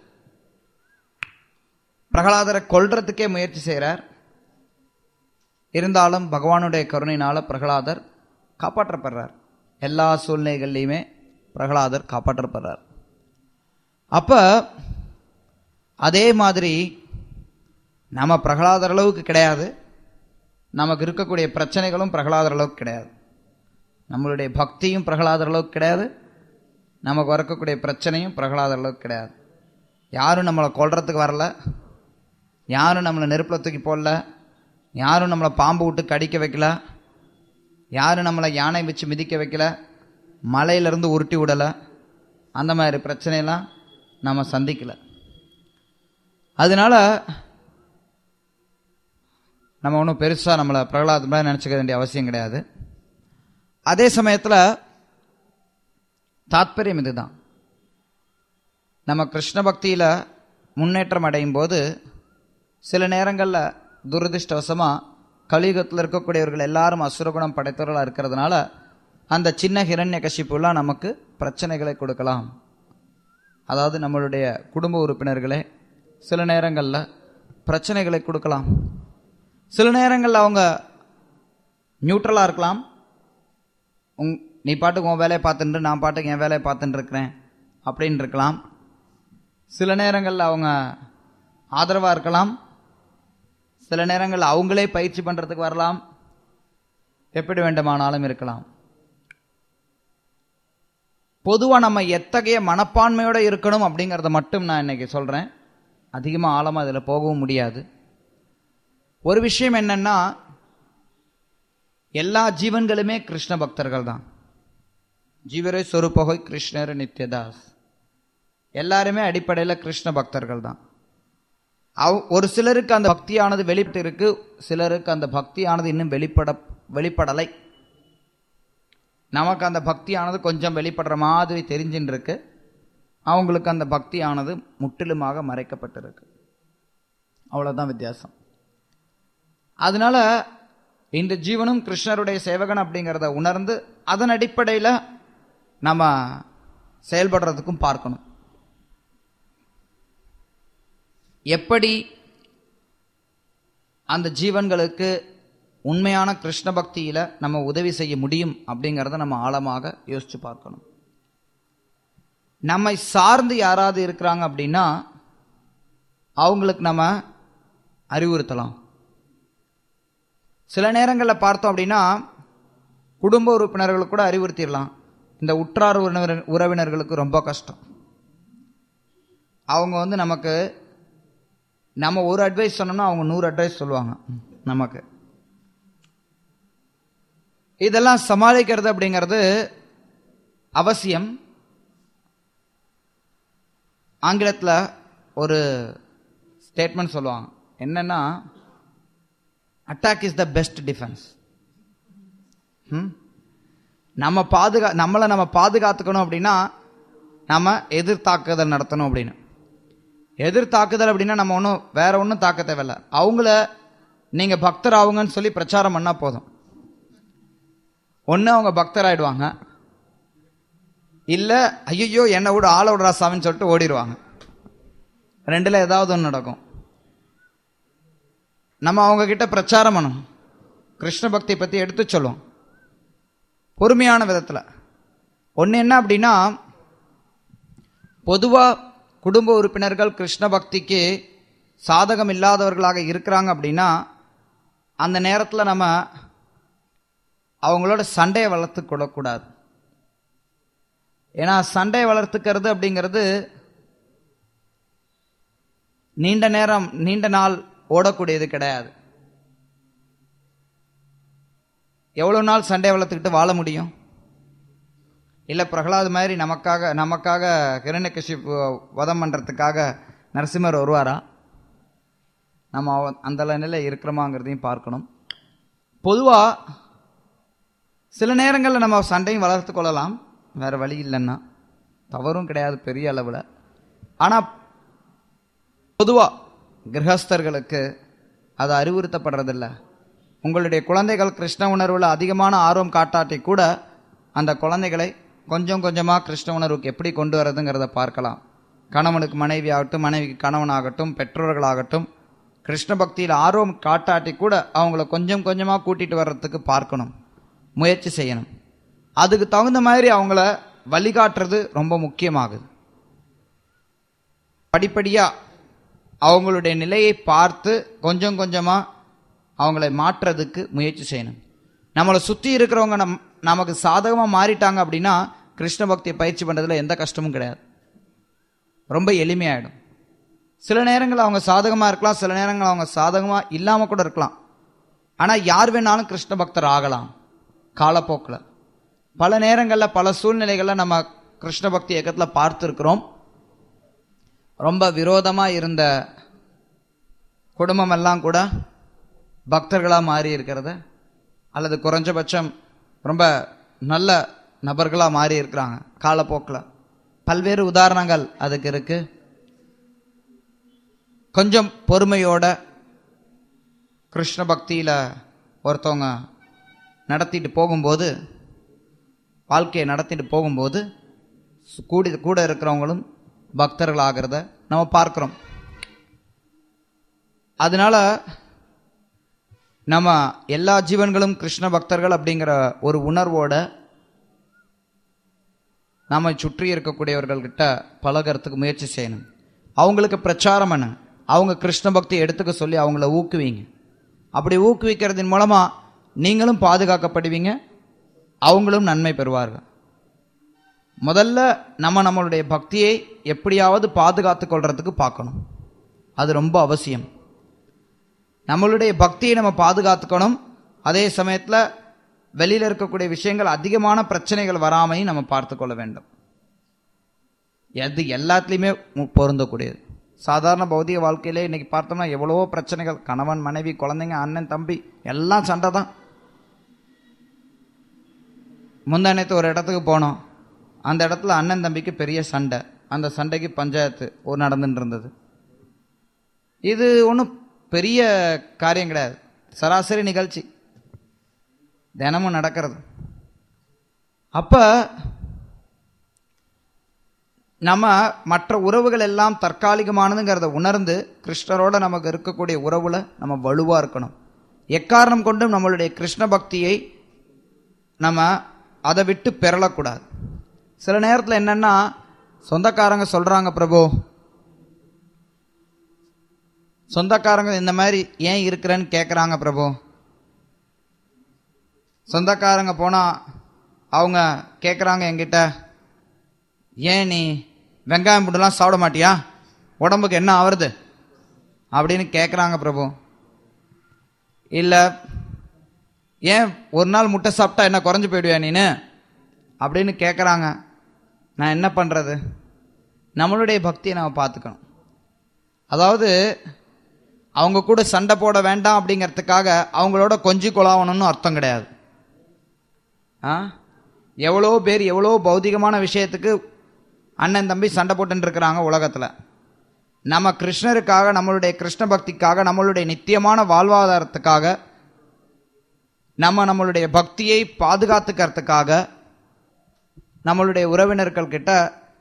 பிரகலாதரை கொல்றதுக்கே முயற்சி செய்கிறார் இருந்தாலும் பகவானுடைய கருணையினால பிரகலாதர் காப்பாற்றப்படுறார் எல்லா சூழ்நிலைகள்லையுமே பிரகலாதர் காப்பாற்றப்படுறார் அப்ப அதே மாதிரி நம்ம பிரகலாதர் அளவுக்கு கிடையாது நமக்கு இருக்கக்கூடிய பிரச்சனைகளும் பிரகலாதர் அளவுக்கு கிடையாது நம்மளுடைய பக்தியும் பிரகலாதர் அளவுக்கு கிடையாது நமக்கு வரக்கூடிய பிரச்சனையும் பிரகலாதர் அளவுக்கு கிடையாது யாரும் நம்மளை கொல்றதுக்கு வரல யாரும் நம்மளை நெருப்பில் தூக்கி போடல யாரும் நம்மளை பாம்பு விட்டு கடிக்க வைக்கல யாரும் நம்மளை யானை வச்சு மிதிக்க வைக்கல மலையிலேருந்து உருட்டி விடலை அந்த மாதிரி பிரச்சனையெல்லாம் நம்ம சந்திக்கல அதனால நம்ம ஒன்றும் பெருசாக நம்மளை பிரகலாத மாதிரி நினச்சிக்க வேண்டிய அவசியம் கிடையாது அதே சமயத்தில் தாத்பரியம் இதுதான் நம்ம கிருஷ்ண பக்தியில் முன்னேற்றம் அடையும் போது சில நேரங்களில் துரதிருஷ்டவசமாக கலியுகத்தில் இருக்கக்கூடியவர்கள் எல்லாரும் அசுரகுணம் படைத்தவர்களாக இருக்கிறதுனால அந்த சின்ன ஹிரண்ய கஷிப்புலாம் நமக்கு பிரச்சனைகளை கொடுக்கலாம் அதாவது நம்மளுடைய குடும்ப உறுப்பினர்களே சில நேரங்களில் பிரச்சனைகளை கொடுக்கலாம் சில நேரங்களில் அவங்க நியூட்ரலாக இருக்கலாம் உங் நீ பாட்டுக்கு உன் வேலையை பார்த்துட்டு நான் பாட்டுக்கு என் வேலையை பார்த்துட்டு இருக்கிறேன் அப்படின்னு இருக்கலாம் சில நேரங்களில் அவங்க ஆதரவாக இருக்கலாம் சில நேரங்களில் அவங்களே பயிற்சி பண்ணுறதுக்கு வரலாம் எப்படி வேண்டுமானாலும் இருக்கலாம் பொதுவாக நம்ம எத்தகைய மனப்பான்மையோடு இருக்கணும் அப்படிங்கிறத மட்டும் நான் இன்னைக்கு சொல்கிறேன் அதிகமாக ஆழமாக அதில் போகவும் முடியாது ஒரு விஷயம் என்னன்னா எல்லா ஜீவன்களுமே கிருஷ்ண பக்தர்கள் தான் ஜீவரே சொருப்பகை கிருஷ்ணர் நித்யதாஸ் எல்லாருமே அடிப்படையில் கிருஷ்ண பக்தர்கள் தான் அவ் ஒரு சிலருக்கு அந்த பக்தியானது வெளிப்பட்டு இருக்கு சிலருக்கு அந்த பக்தியானது இன்னும் வெளிப்பட வெளிப்படலை நமக்கு அந்த பக்தியானது கொஞ்சம் வெளிப்படுற மாதிரி தெரிஞ்சுன்னு இருக்கு அவங்களுக்கு அந்த பக்தியானது முற்றிலுமாக மறைக்கப்பட்டிருக்கு அவ்வளோதான் வித்தியாசம் அதனால இந்த ஜீவனும் கிருஷ்ணருடைய சேவகன் அப்படிங்கிறத உணர்ந்து அதன் அடிப்படையில் நம்ம செயல்படுறதுக்கும் பார்க்கணும் எப்படி அந்த ஜீவன்களுக்கு உண்மையான கிருஷ்ண பக்தியில நம்ம உதவி செய்ய முடியும் அப்படிங்கிறத நம்ம ஆழமாக யோசிச்சு பார்க்கணும் நம்மை சார்ந்து யாராவது இருக்கிறாங்க அப்படின்னா அவங்களுக்கு நம்ம அறிவுறுத்தலாம் சில நேரங்களில் பார்த்தோம் அப்படின்னா குடும்ப உறுப்பினர்களுக்கு கூட அறிவுறுத்திடலாம் இந்த உற்றார் உறவினர் உறவினர்களுக்கு ரொம்ப கஷ்டம் அவங்க வந்து நமக்கு நம்ம ஒரு அட்வைஸ் சொன்னோம்னா அவங்க நூறு அட்வைஸ் சொல்லுவாங்க நமக்கு இதெல்லாம் சமாளிக்கிறது அப்படிங்கிறது அவசியம் ஆங்கிலத்தில் ஒரு ஸ்டேட்மெண்ட் சொல்லுவாங்க என்னன்னா attack is the best defence நம்ம பாதுகா நம்மளை நம்ம பாதுகாத்துக்கணும் அப்படின்னா நம்ம எதிர்த்தாக்குதல் நடத்தணும் அப்படின்னு எதிர்த்தாக்குதல் அப்படின்னா நம்ம ஒன்றும் வேற ஒன்றும் தாக்க தேவையில்ல அவங்கள நீங்க பக்தர் ஆகுங்கன்னு சொல்லி பிரச்சாரம் பண்ணா போதும் ஒன்று அவங்க பக்தர் ஆயிடுவாங்க இல்லை ஐயோ என்னை விட ஆள விடுறா சாமின்னு சொல்லிட்டு ஓடிடுவாங்க ரெண்டுல ஏதாவது ஒன்று நடக்கும் நம்ம அவங்க கிட்ட பிரச்சாரம் பண்ணணும் கிருஷ்ண பக்தி பத்தி எடுத்து சொல்லுவோம் பொறுமையான விதத்துல ஒன்று என்ன அப்படின்னா பொதுவா குடும்ப உறுப்பினர்கள் கிருஷ்ண பக்திக்கு சாதகம் இல்லாதவர்களாக இருக்கிறாங்க அப்படின்னா அந்த நேரத்தில் நம்ம அவங்களோட சண்டையை வளர்த்து கொள்ளக்கூடாது ஏன்னா சண்டையை வளர்த்துக்கிறது அப்படிங்கிறது நீண்ட நேரம் நீண்ட நாள் ஓடக்கூடியது கிடையாது எவ்வளவு நாள் சண்டை வளர்த்துக்கிட்டு வாழ முடியும் இல்லை பிரகலாத் மாதிரி நமக்காக நமக்காக கிரண்யகசிப்பு வதம் பண்ணுறதுக்காக நரசிம்மர் வருவாரா நம்ம அவ- அந்த நிலையில் இருக்கிறோமாங்கிறதையும் பார்க்கணும் பொதுவாக சில நேரங்களில் நம்ம சண்டையும் வளர்த்து கொள்ளலாம் வேற வழி இல்லைன்னா தவறும் கிடையாது பெரிய அளவில் ஆனால் பொதுவாக கிரகஸ்தர்களுக்கு அது அறிவுறுத்தப்படுறதில்ல உங்களுடைய குழந்தைகள் கிருஷ்ண உணர்வில் அதிகமான ஆர்வம் காட்டாட்டி கூட அந்த குழந்தைகளை கொஞ்சம் கொஞ்சமாக கிருஷ்ண உணர்வுக்கு எப்படி கொண்டு வரதுங்கிறத பார்க்கலாம் கணவனுக்கு மனைவி ஆகட்டும் மனைவிக்கு கணவனாகட்டும் பெற்றோர்களாகட்டும் கிருஷ்ண பக்தியில் ஆர்வம் காட்டாட்டி கூட அவங்கள கொஞ்சம் கொஞ்சமாக கூட்டிட்டு வர்றதுக்கு பார்க்கணும் முயற்சி செய்யணும் அதுக்கு தகுந்த மாதிரி அவங்கள வழிகாட்டுறது ரொம்ப முக்கியமாகுது படிப்படியா அவங்களுடைய நிலையை பார்த்து கொஞ்சம் கொஞ்சமா அவங்களை மாற்றுறதுக்கு முயற்சி செய்யணும் நம்மளை சுத்தி இருக்கிறவங்க நம் நமக்கு சாதகமா மாறிட்டாங்க அப்படின்னா கிருஷ்ண பக்தியை பயிற்சி பண்றதுல எந்த கஷ்டமும் கிடையாது ரொம்ப எளிமையாயிடும் சில நேரங்கள் அவங்க சாதகமா இருக்கலாம் சில நேரங்கள் அவங்க சாதகமா இல்லாம கூட இருக்கலாம் ஆனா யார் வேணாலும் கிருஷ்ண பக்தர் ஆகலாம் காலப்போக்கில் பல நேரங்களில் பல சூழ்நிலைகளில் நம்ம கிருஷ்ண பக்தி இயக்கத்தில் பார்த்துருக்கிறோம் ரொம்ப விரோதமா இருந்த குடும்பம் எல்லாம் கூட பக்தர்களா மாறி இருக்கிறத அல்லது குறைஞ்சபட்சம் ரொம்ப நல்ல நபர்களா மாறி இருக்கிறாங்க காலப்போக்கில் பல்வேறு உதாரணங்கள் அதுக்கு இருக்கு கொஞ்சம் பொறுமையோட கிருஷ்ண பக்தியில ஒருத்தவங்க நடத்திட்டு போகும்போது வாழ்க்கையை நடத்திட்டு போகும்போது சு- கூடி கூட இருக்கிறவங்களும் பக்தர்கள் ஆகிறத நம்ம பார்க்கிறோம் அதனால நம்ம எல்லா ஜீவன்களும் கிருஷ்ண பக்தர்கள் அப்படிங்கிற ஒரு உணர்வோட நம்மை சுற்றி இருக்கக்கூடியவர்கள்கிட்ட பழகறதுக்கு முயற்சி செய்யணும் அவங்களுக்கு பிரச்சாரம் பண்ண அவங்க கிருஷ்ண பக்தி எடுத்துக்க சொல்லி அவங்கள ஊக்குவிங்க அப்படி ஊக்குவிக்கிறதின் மூலமா நீங்களும் பாதுகாக்கப்படுவீங்க அவங்களும் நன்மை பெறுவார்கள் முதல்ல நம்ம நம்மளுடைய பக்தியை எப்படியாவது பாதுகாத்து கொள்றதுக்கு பார்க்கணும் அது ரொம்ப அவசியம் நம்மளுடைய பக்தியை நம்ம பாதுகாத்துக்கணும் அதே சமயத்துல வெளியில இருக்கக்கூடிய விஷயங்கள் அதிகமான பிரச்சனைகள் வராமையும் நம்ம பார்த்து கொள்ள வேண்டும் எது எல்லாத்துலேயுமே மு- பொருந்தக்கூடியது சாதாரண பௌதிக வாழ்க்கையிலே இன்னைக்கு பார்த்தோம்னா எவ்வளவோ பிரச்சனைகள் கணவன் மனைவி குழந்தைங்க அண்ணன் தம்பி எல்லாம் சண்டை தான் முந்தானத்து ஒரு இடத்துக்கு போனோம் அந்த இடத்துல அண்ணன் தம்பிக்கு பெரிய சண்டை அந்த சண்டைக்கு பஞ்சாயத்து ஒரு நடந்துட்டு இருந்தது இது ஒன்றும் பெரிய காரியம் கிடையாது சராசரி நிகழ்ச்சி தினமும் நடக்கிறது அப்ப நம்ம மற்ற உறவுகள் எல்லாம் தற்காலிகமானதுங்கிறத உணர்ந்து கிருஷ்ணரோட நமக்கு இருக்கக்கூடிய உறவுல நம்ம வலுவா இருக்கணும் எக்காரணம் கொண்டும் நம்மளுடைய கிருஷ்ண பக்தியை நம்ம அதை விட்டு பெறலக்கூடாது சில நேரத்தில் என்னன்னா சொந்தக்காரங்க சொல்றாங்க பிரபு சொந்தக்காரங்க இந்த மாதிரி ஏன் இருக்கிறேன்னு கேட்குறாங்க பிரபு சொந்தக்காரங்க போனா அவங்க கேட்குறாங்க என்கிட்ட ஏன் நீ வெங்காயம் புட்டுலாம் சாப்பிட மாட்டியா உடம்புக்கு என்ன ஆவறது அப்படின்னு கேட்குறாங்க பிரபு இல்லை ஏன் ஒரு நாள் முட்டை சாப்பிட்டா என்ன குறைஞ்சு போயிடுவியா நீனு அப்படின்னு கேட்குறாங்க நான் என்ன பண்ணுறது நம்மளுடைய பக்தியை நம்ம பார்த்துக்கணும் அதாவது அவங்க கூட சண்டை போட வேண்டாம் அப்படிங்கிறதுக்காக அவங்களோட கொஞ்சி கொலாவணும்னு அர்த்தம் கிடையாது ஆ எவ்வளோ பேர் எவ்வளோ பௌதிகமான விஷயத்துக்கு அண்ணன் தம்பி சண்டை போட்டுன்னு இருக்கிறாங்க உலகத்தில் நம்ம கிருஷ்ணருக்காக நம்மளுடைய கிருஷ்ண பக்திக்காக நம்மளுடைய நித்தியமான வாழ்வாதாரத்துக்காக நம்ம நம்மளுடைய பக்தியை பாதுகாத்துக்கிறதுக்காக நம்மளுடைய உறவினர்கள் கிட்ட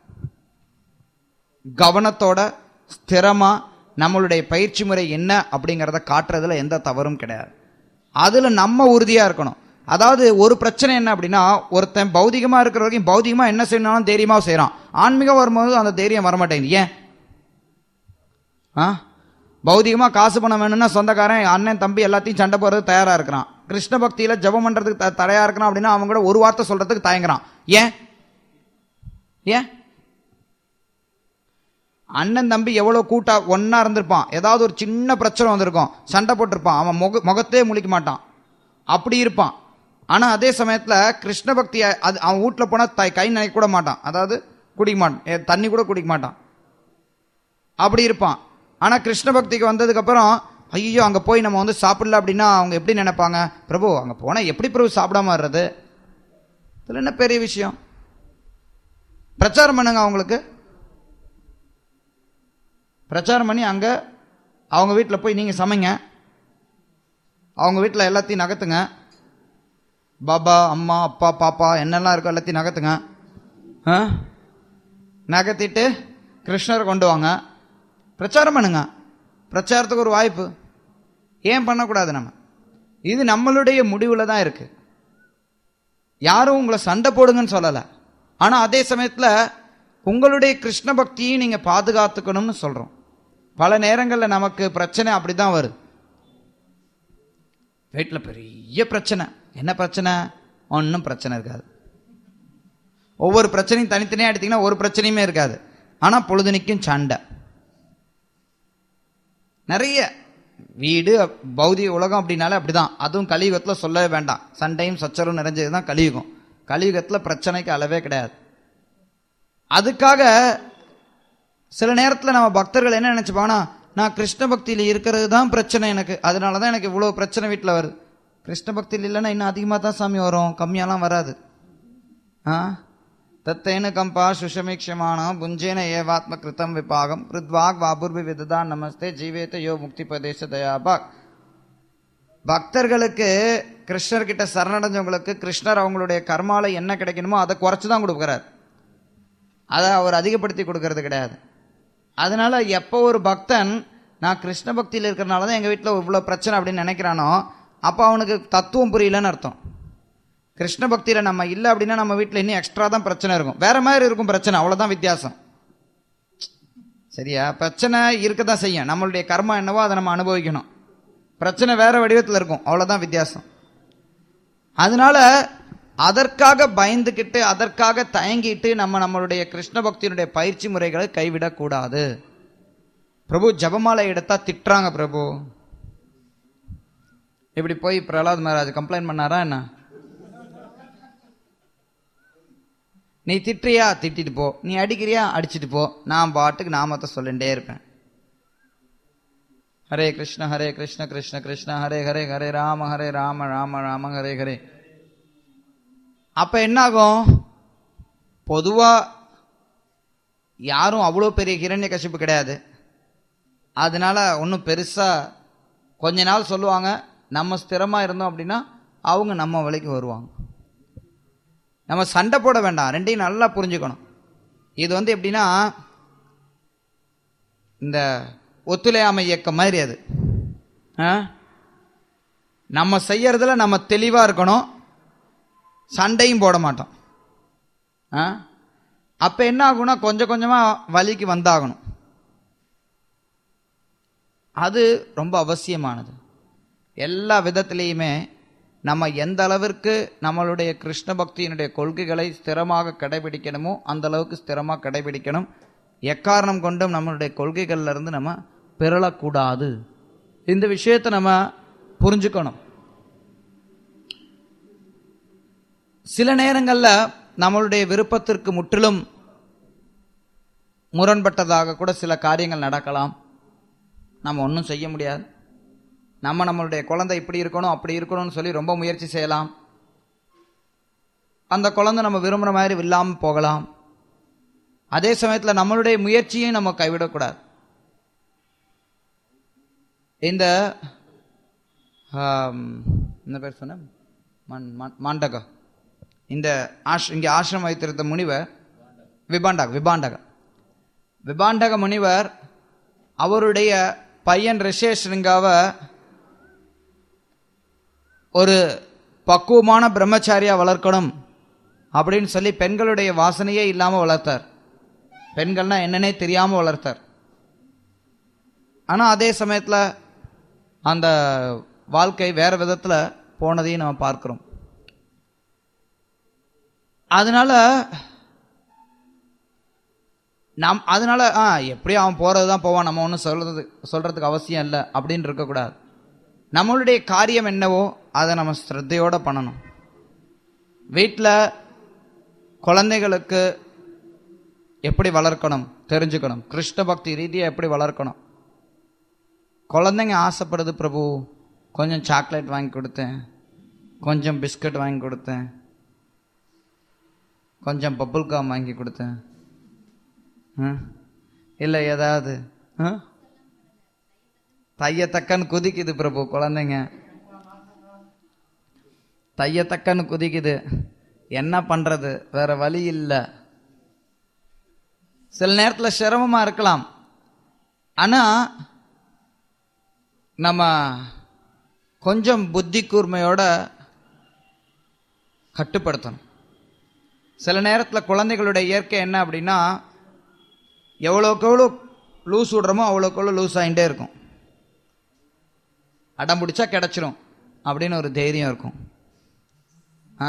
கவனத்தோட ஸ்திரமா நம்மளுடைய பயிற்சி முறை என்ன அப்படிங்கிறத காட்டுறதுல எந்த தவறும் கிடையாது அதுல நம்ம உறுதியா இருக்கணும் அதாவது ஒரு பிரச்சனை என்ன அப்படின்னா ஒருத்தன் பௌதிகமா இருக்கிற வரைக்கும் பௌதிகமா என்ன செய்யணும் தைரியமா செய்யறான் ஆன்மீகம் வரும்போது அந்த தைரியம் வரமாட்டேங்குது ஏன் ஆ பௌதிகமா காசு பணம் வேணும்னா சொந்தக்காரன் அண்ணன் தம்பி எல்லாத்தையும் சண்டை போடுறது தயாரா இருக்கிறான் கிருஷ்ண பக்தியில ஜெபம் பண்றதுக்கு த- தடையா இருக்கிறான் அப்படின்னா அவங்க கூட ஒரு வார்த்தை சொல்றதுக்கு தயங்குறான் ஏன் ஏன் அண்ணன் தம்பி எவ்வளவு கூட்டா ஒன்னா இருந்திருப்பான் ஏதாவது ஒரு சின்ன பிரச்சனை வந்திருக்கும் சண்டை போட்டிருப்பான் அவன் முக முகத்தே முழிக்க மாட்டான் அப்படி இருப்பான் ஆனா அதே சமயத்துல கிருஷ்ண பக்திய அது அவன் வீட்டுல போனா தை- கை நினைக்க கூட மாட்டான் அதாவது குடிக்க மாட்டான் ஏ, தண்ணி கூட குடிக்க மாட்டான் அப்படி இருப்பான் ஆனா கிருஷ்ண பக்திக்கு வந்ததுக்கு அப்புறம் ஐயோ அங்க போய் நம்ம வந்து சாப்பிடல அப்படின்னா அவங்க எப்படி நினைப்பாங்க பிரபு அங்க போனா எப்படி பிரபு சாப்பிடாம வர்றது இதுல என்ன பெரிய விஷயம் பிரச்சாரம் பண்ணுங்க அவங்களுக்கு பிரச்சாரம் பண்ணி அங்க அவங்க வீட்டில் போய் நீங்க சமைங்க அவங்க வீட்டில் எல்லாத்தையும் நகர்த்துங்க பாபா அம்மா அப்பா பாப்பா என்னெல்லாம் இருக்கோ எல்லாத்தையும் நகர்த்துங்க ஆ? நகர்த்திட்டு கிருஷ்ணரை கொண்டு வாங்க பிரச்சாரம் பண்ணுங்க பிரச்சாரத்துக்கு ஒரு வாய்ப்பு ஏன் பண்ணக்கூடாது நம்ம இது நம்மளுடைய முடிவில் தான் இருக்கு யாரும் உங்களை சண்டை போடுங்கன்னு சொல்லலை ஆனால் அதே சமயத்தில் உங்களுடைய கிருஷ்ண பக்தியும் நீங்கள் பாதுகாத்துக்கணும்னு சொல்கிறோம் பல நேரங்களில் நமக்கு பிரச்சனை அப்படி தான் வருது வீட்டில் பெரிய பிரச்சனை என்ன பிரச்சனை ஒன்றும் பிரச்சனை இருக்காது ஒவ்வொரு பிரச்சனையும் தனித்தனியாக எடுத்தீங்கன்னா ஒரு பிரச்சனையுமே இருக்காது ஆனால் பொழுதுனிக்கும் சண்டை நிறைய வீடு பௌதிக உலகம் அப்படின்னாலே அப்படிதான் அதுவும் கலியுகத்தில் சொல்லவே வேண்டாம் சண்டையும் சச்சரவும் நிறைஞ்சது தான் கலியுகம் கலியுகத்தில் பிரச்சனைக்கு அளவே கிடையாது அதுக்காக சில நேரத்தில் நம்ம பக்தர்கள் என்ன நினைச்சுப்பாங்கன்னா நான் கிருஷ்ண பக்தியில் இருக்கிறது தான் பிரச்சனை எனக்கு அதனால தான் எனக்கு இவ்வளோ பிரச்சனை வீட்டில் வருது கிருஷ்ண பக்தியில் இல்லைன்னா இன்னும் அதிகமாக தான் சாமி வரும் கம்மியாலாம் வராது ஆ தத்தேன கம்பா சுஷமீக்ஷமான புஞ்சேன ஏவாத்ம கிருத்தம் விபாகம் கிருத்வாக் வாபுர்வி விததா நமஸ்தே ஜீவேத யோ முக்தி பிரதேச தயாபாக் பக்தர்களுக்கு கிருஷ்ணர் கிட்ட சரணடைஞ்சவங்களுக்கு கிருஷ்ணர் அவங்களுடைய கர்மால என்ன கிடைக்கணுமோ அதை குறைச்சு தான் கொடுக்குறார் அதை அவர் அதிகப்படுத்தி கொடுக்கறது கிடையாது அதனால எப்போ ஒரு பக்தன் நான் கிருஷ்ண பக்தியில் இருக்கிறனால தான் எங்கள் வீட்டில் இவ்வளோ பிரச்சனை அப்படின்னு நினைக்கிறானோ அப்போ அவனுக்கு தத்துவம் புரியலன்னு அர்த்தம் கிருஷ்ண பக்தியில் நம்ம இல்லை அப்படின்னா நம்ம வீட்டில் இன்னும் எக்ஸ்ட்ரா தான் பிரச்சனை இருக்கும் வேற மாதிரி இருக்கும் பிரச்சனை அவ்வளோதான் வித்தியாசம் சரியா பிரச்சனை இருக்க தான் செய்யும் நம்மளுடைய கர்மா என்னவோ அதை நம்ம அனுபவிக்கணும் பிரச்சனை வேற வடிவத்தில் இருக்கும் அவ்வளோதான் வித்தியாசம் அதனால அதற்காக பயந்துக்கிட்டு அதற்காக தயங்கிட்டு நம்ம நம்மளுடைய கிருஷ்ண பக்தியினுடைய பயிற்சி முறைகளை கைவிடக்கூடாது பிரபு ஜபமாலை எடுத்தா திட்டுறாங்க பிரபு இப்படி போய் பிரகலாத் மகாராஜ் கம்ப்ளைண்ட் பண்ணாரா என்ன நீ திட்டுறியா திட்டிட்டு போ நீ அடிக்கிறியா அடிச்சிட்டு போ நான் பாட்டுக்கு நாமத்தை சொல்லிட்டே இருப்பேன் ஹரே கிருஷ்ண ஹரே கிருஷ்ண கிருஷ்ண கிருஷ்ண ஹரே ஹரே ஹரே ராம ஹரே ராம ராம ராம ஹரே ஹரே அப்ப என்ன ஆகும் பொதுவா யாரும் அவ்வளோ பெரிய ஹிரண்ய கசிப்பு கிடையாது அதனால ஒன்றும் பெருசா கொஞ்ச நாள் சொல்லுவாங்க நம்ம ஸ்திரமா இருந்தோம் அப்படின்னா அவங்க நம்ம வழிக்கு வருவாங்க நம்ம சண்டை போட வேண்டாம் ரெண்டையும் நல்லா புரிஞ்சுக்கணும் இது வந்து எப்படின்னா இந்த ஒத்துழையாமை இயக்கம் மாதிரி அது ஆ? நம்ம செய்யறதுல நம்ம தெளிவா இருக்கணும் சண்டையும் போட மாட்டோம் ஆ? அப்ப என்ன ஆகும்னா கொஞ்சம் கொஞ்சமா வலிக்கு வந்தாகணும் அது ரொம்ப அவசியமானது எல்லா விதத்திலையுமே நம்ம எந்த அளவிற்கு நம்மளுடைய கிருஷ்ண பக்தியினுடைய கொள்கைகளை ஸ்திரமாக கடைபிடிக்கணுமோ அந்த அளவுக்கு ஸ்திரமாக கடைபிடிக்கணும் எக்காரணம் கொண்டும் நம்மளுடைய கொள்கைகள்ல இருந்து நம்ம பிறளக்கூடாது இந்த விஷயத்தை நம்ம புரிஞ்சுக்கணும் சில நேரங்களில் நம்மளுடைய விருப்பத்திற்கு முற்றிலும் முரண்பட்டதாக கூட சில காரியங்கள் நடக்கலாம் நம்ம ஒன்றும் செய்ய முடியாது நம்ம நம்மளுடைய குழந்தை இப்படி இருக்கணும் அப்படி இருக்கணும்னு சொல்லி ரொம்ப முயற்சி செய்யலாம் அந்த குழந்தை நம்ம விரும்புகிற மாதிரி இல்லாமல் போகலாம் அதே சமயத்தில் நம்மளுடைய முயற்சியும் நம்ம கைவிடக்கூடாது இந்த ஆம், என்ன பேர் சொன்ன மண் மண்- மாண்டகம் இந்த ஆஷ் இங்கே ஆசிரமம் வைத்திருந்த முனிவர் விபாண்டக விபாண்டக விபாண்டக முனிவர் அவருடைய பையன் ரிஷேஷ்ருங்காவை ஒரு பக்குவமான பிரம்மச்சாரியா வளர்க்கணும் அப்படின்னு சொல்லி பெண்களுடைய வாசனையே இல்லாமல் வளர்த்தார் பெண்கள்னா என்னன்னே தெரியாமல் வளர்த்தார் ஆனால் அதே சமயத்தில் அந்த வாழ்க்கை வேற விதத்தில் போனதையும் நம்ம பார்க்கிறோம் அதனால நம் அதனால ஆ எப்படியும் அவன் போறது தான் போவான் நம்ம ஒன்றும் சொல்றது சொல்றதுக்கு அவசியம் இல்லை அப்படின்னு இருக்கக்கூடாது நம்மளுடைய காரியம் என்னவோ அதை நம்ம ஸ்ரத்தையோட பண்ணணும் வீட்டில் குழந்தைகளுக்கு எப்படி வளர்க்கணும் தெரிஞ்சுக்கணும் கிருஷ்ண பக்தி ரீதியாக எப்படி வளர்க்கணும் குழந்தைங்க ஆசைப்படுது பிரபு கொஞ்சம் சாக்லேட் வாங்கி கொடுத்தேன் கொஞ்சம் பிஸ்கட் வாங்கி கொடுத்தேன் கொஞ்சம் பப்புள் காம் வாங்கி கொடுத்தேன் இல்லை ஏதாவது ஆ? தையத்தக்கன்னு குதிக்குது பிரபு குழந்தைங்க தையத்தக்கன்னு குதிக்குது என்ன பண்றது வேற வழி இல்லை சில நேரத்தில் சிரமமா இருக்கலாம் ஆனா நம்ம கொஞ்சம் புத்தி கூர்மையோட கட்டுப்படுத்தணும் சில நேரத்தில் குழந்தைகளுடைய இயற்கை என்ன அப்படின்னா எவ்வளோக்கு எவ்வளோ லூஸ் விடுறோமோ அவ்வளோக்கு எவ்வளோ லூஸ் ஆகிட்டே இருக்கும் அடம் பிடிச்சா கிடச்சிரும் அப்படின்னு ஒரு தைரியம் இருக்கும் ஆ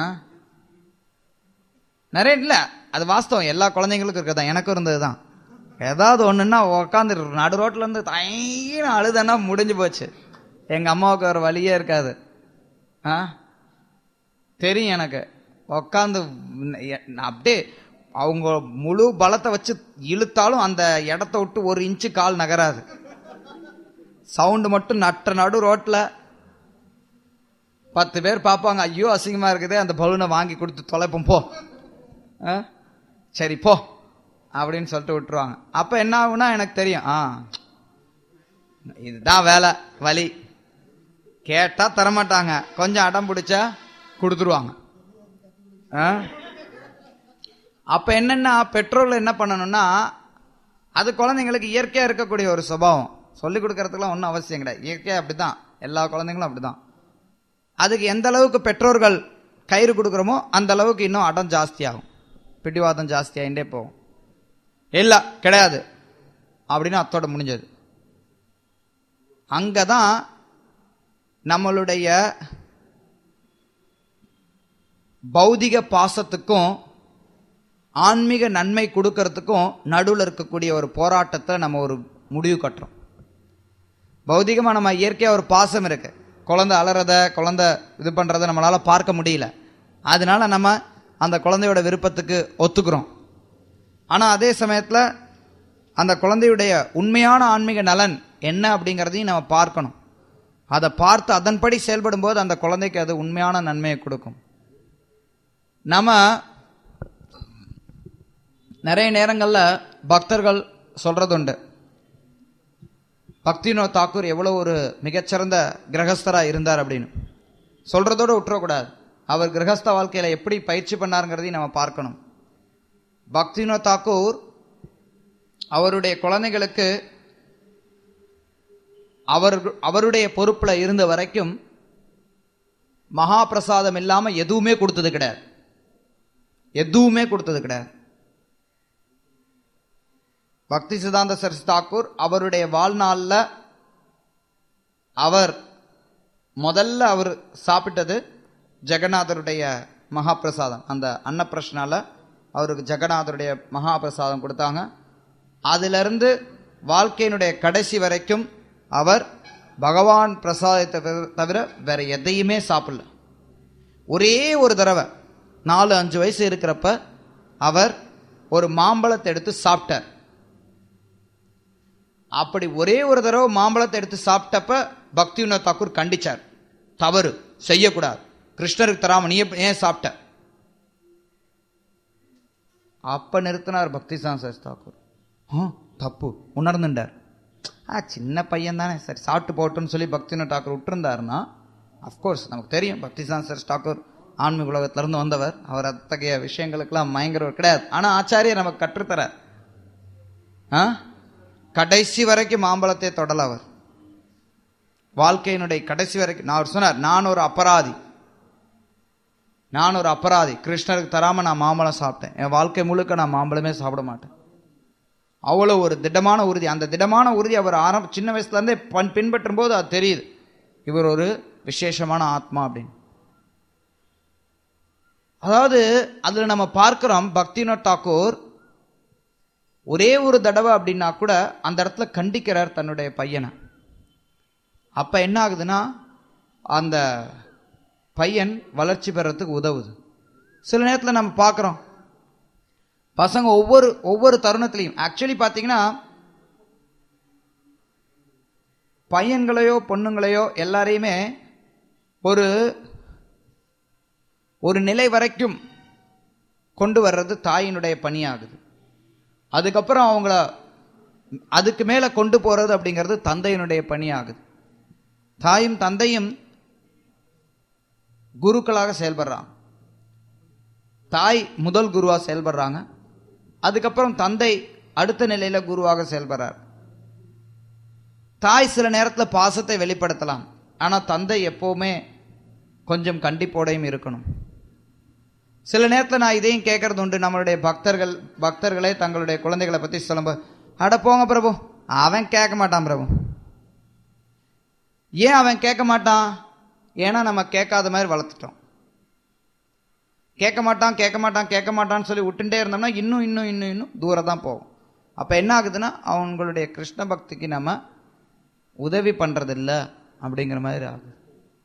நிறைய இல்லை அது வாஸ்தவம் எல்லா குழந்தைங்களுக்கும் இருக்கிறதா எனக்கும் இருந்தது தான் ஏதாவது ஒன்றுன்னா உட்காந்து நடு ரோட்ல இருந்து தைன்னு அழுதன்னா முடிஞ்சு போச்சு எங்கள் அம்மாவுக்கு ஒரு வழியே இருக்காது ஆ தெரியும் எனக்கு உக்காந்து அப்படியே அவங்க முழு பலத்தை வச்சு இழுத்தாலும் அந்த இடத்த விட்டு ஒரு இன்ச்சு கால் நகராது சவுண்டு மட்டும் நட்ட நடு ரோட்ல பத்து பேர் பார்ப்பாங்க ஐயோ அசிங்கமா இருக்குதே அந்த பலூனை வாங்கி கொடுத்து தொலைப்போம் போ ஆ? சரி போ அப்படின்னு சொல்லிட்டு விட்டுருவாங்க அப்ப என்ன ஆகும்னா எனக்கு தெரியும் ஆ இதுதான் வேலை வலி கேட்டா தரமாட்டாங்க கொஞ்சம் அடம் பிடிச்சா கொடுத்துருவாங்க ஆ? அப்ப என்னன்னா பெற்றோர்கள் என்ன பண்ணணும்னா அது குழந்தைங்களுக்கு இயற்கையா இருக்கக்கூடிய ஒரு சுபாவம் சொல்லி கொடுக்கறதுக்குலாம் ஒன்றும் அவசியம் கிடையாது இயற்கையா அப்படிதான் எல்லா குழந்தைங்களும் அப்படிதான் அதுக்கு எந்த அளவுக்கு பெற்றோர்கள் கயிறு கொடுக்குறோமோ அந்த அளவுக்கு இன்னும் அடம் ஜாஸ்தியாகும் பிடிவாதம் ஜாஸ்தியாகிட்டே போகும் இல்லை கிடையாது அப்படின்னு அத்தோட முடிஞ்சது அங்கதான் நம்மளுடைய பௌதிக பாசத்துக்கும் ஆன்மீக நன்மை கொடுக்கறதுக்கும் நடுவில் இருக்கக்கூடிய ஒரு போராட்டத்தை நம்ம ஒரு முடிவு கட்டுறோம் பௌதிகமாக நம்ம இயற்கையாக ஒரு பாசம் இருக்கு குழந்தை அலறத குழந்தை இது பண்ணுறத நம்மளால பார்க்க முடியல அதனால நம்ம அந்த குழந்தையோட விருப்பத்துக்கு ஒத்துக்கிறோம் ஆனால் அதே சமயத்தில் அந்த குழந்தையுடைய உண்மையான ஆன்மீக நலன் என்ன அப்படிங்கிறதையும் நம்ம பார்க்கணும் அதை பார்த்து அதன்படி செயல்படும் போது அந்த குழந்தைக்கு அது உண்மையான நன்மையை கொடுக்கும் நம்ம நிறைய நேரங்களில் பக்தர்கள் சொல்றதுண்டு பக்திவினோத் தாக்கூர் எவ்வளோ ஒரு மிகச்சிறந்த கிரகஸ்தராக இருந்தார் அப்படின்னு சொல்றதோடு விட்டுறக்கூடாது அவர் கிரகஸ்த வாழ்க்கையில் எப்படி பயிற்சி பண்ணாருங்கிறதையும் நம்ம பார்க்கணும் பக்திவினோத் தாக்கூர் அவருடைய குழந்தைகளுக்கு அவர் அவருடைய பொறுப்பில் இருந்த வரைக்கும் மகா பிரசாதம் இல்லாமல் எதுவுமே கொடுத்தது கிடையாது எதுவுமே கொடுத்தது கிடையாது பக்தி சிதாந்த சரஸ் தாக்கூர் அவருடைய வாழ்நாளில் அவர் முதல்ல அவர் சாப்பிட்டது ஜெகநாதருடைய மகாபிரசாதம் அந்த அன்னப்பிரஷ்னால அவருக்கு ஜெகநாதருடைய மகாபிரசாதம் கொடுத்தாங்க அதிலிருந்து வாழ்க்கையினுடைய கடைசி வரைக்கும் அவர் பகவான் பிரசாதத்தை தவிர- தவிர வேற எதையுமே சாப்பிடல ஒரே ஒரு தடவை நாலு அஞ்சு வயசு இருக்கிறப்ப அவர் ஒரு மாம்பழத்தை எடுத்து சாப்பிட்டார் அப்படி ஒரே ஒரு தடவை மாம்பழத்தை எடுத்து சாப்பிட்டப்ப பக்தி வினோத் தாக்கூர் கண்டிச்சார் தவறு செய்யக்கூடாது கிருஷ்ணருக்கு தராம நீ எப்ப- ஏன் சாப்பிட்ட அப்ப நிறுத்தினார் பக்தி சான்சஸ் தாக்கூர் ஆ தப்பு உணர்ந்துட்டார் ஆ சின்ன பையன் தானே சரி சாப்பிட்டு போட்டுன்னு சொல்லி பக்தின டாக்கூர் விட்டுருந்தாருன்னா அஃப்கோர்ஸ் நமக்கு தெரியும் பக்தி சான்சர் டாக்கூர் ஆன்மீக உலகத்திலிருந்து வந்தவர் அவர் அத்தகைய விஷயங்களுக்கெல்லாம் மயங்குறவர் கிடையாது ஆனா ஆச்சாரியர் நமக்கு கற்றுத்தரார் ஆ கடைசி வரைக்கும் மாம்பழத்தை தொடல அவர் வாழ்க்கையினுடைய கடைசி வரைக்கும் நான் அவர் சொன்னார் நான் ஒரு அபராதி நான் ஒரு அபராதி கிருஷ்ணருக்கு தராம நான் மாம்பழம் சாப்பிட்டேன் என் வாழ்க்கை முழுக்க நான் மாம்பழமே சாப்பிட மாட்டேன் அவ்வளோ ஒரு திடமான உறுதி அந்த திடமான உறுதி அவர் ஆரம்ப சின்ன வயசுல இருந்தே பன் பின்பற்றும் போது அது தெரியுது இவர் ஒரு விசேஷமான ஆத்மா அப்படின்னு அதாவது அதுல நம்ம பார்க்கிறோம் பக்திநாத் தாக்கூர் ஒரே ஒரு தடவை அப்படின்னா கூட அந்த இடத்துல கண்டிக்கிறார் தன்னுடைய பையனை அப்ப என்ன ஆகுதுன்னா அந்த பையன் வளர்ச்சி பெறறதுக்கு உதவுது சில நேரத்தில் நம்ம பார்க்குறோம் பசங்க ஒவ்வொரு ஒவ்வொரு தருணத்திலையும் ஆக்சுவலி பார்த்தீங்கன்னா பையன்களையோ பொண்ணுங்களையோ எல்லாரையுமே ஒரு ஒரு நிலை வரைக்கும் கொண்டு வர்றது தாயினுடைய பணியாகுது அதுக்கப்புறம் அவங்கள அதுக்கு மேல கொண்டு போறது அப்படிங்கிறது தந்தையினுடைய பணியாகுது தாயும் தந்தையும் குருக்களாக செயல்படுறாங்க தாய் முதல் குருவா செயல்படுறாங்க அதுக்கப்புறம் தந்தை அடுத்த நிலையில குருவாக செயல்படுறார் தாய் சில நேரத்துல பாசத்தை வெளிப்படுத்தலாம் ஆனா தந்தை எப்பவுமே கொஞ்சம் கண்டிப்போடையும் இருக்கணும் சில நேரத்துல நான் இதையும் கேட்கறது உண்டு நம்மளுடைய பக்தர்கள் பக்தர்களே தங்களுடைய குழந்தைகளை பத்தி சொல்லும்போது அட போங்க பிரபு அவன் கேட்க மாட்டான் பிரபு ஏன் அவன் கேட்க மாட்டான் ஏன்னா நம்ம கேட்காத மாதிரி வளர்த்துட்டோம் கேட்க மாட்டான் கேட்க மாட்டான் கேட்க மாட்டான்னு சொல்லி விட்டுட்டே இருந்தோம்னா இன்னும் இன்னும் இன்னும் இன்னும் தூரம் தான் போகும் அப்போ என்ன ஆகுதுன்னா அவங்களுடைய கிருஷ்ண பக்திக்கு நம்ம உதவி பண்றதில்ல அப்படிங்கிற மாதிரி ஆகுது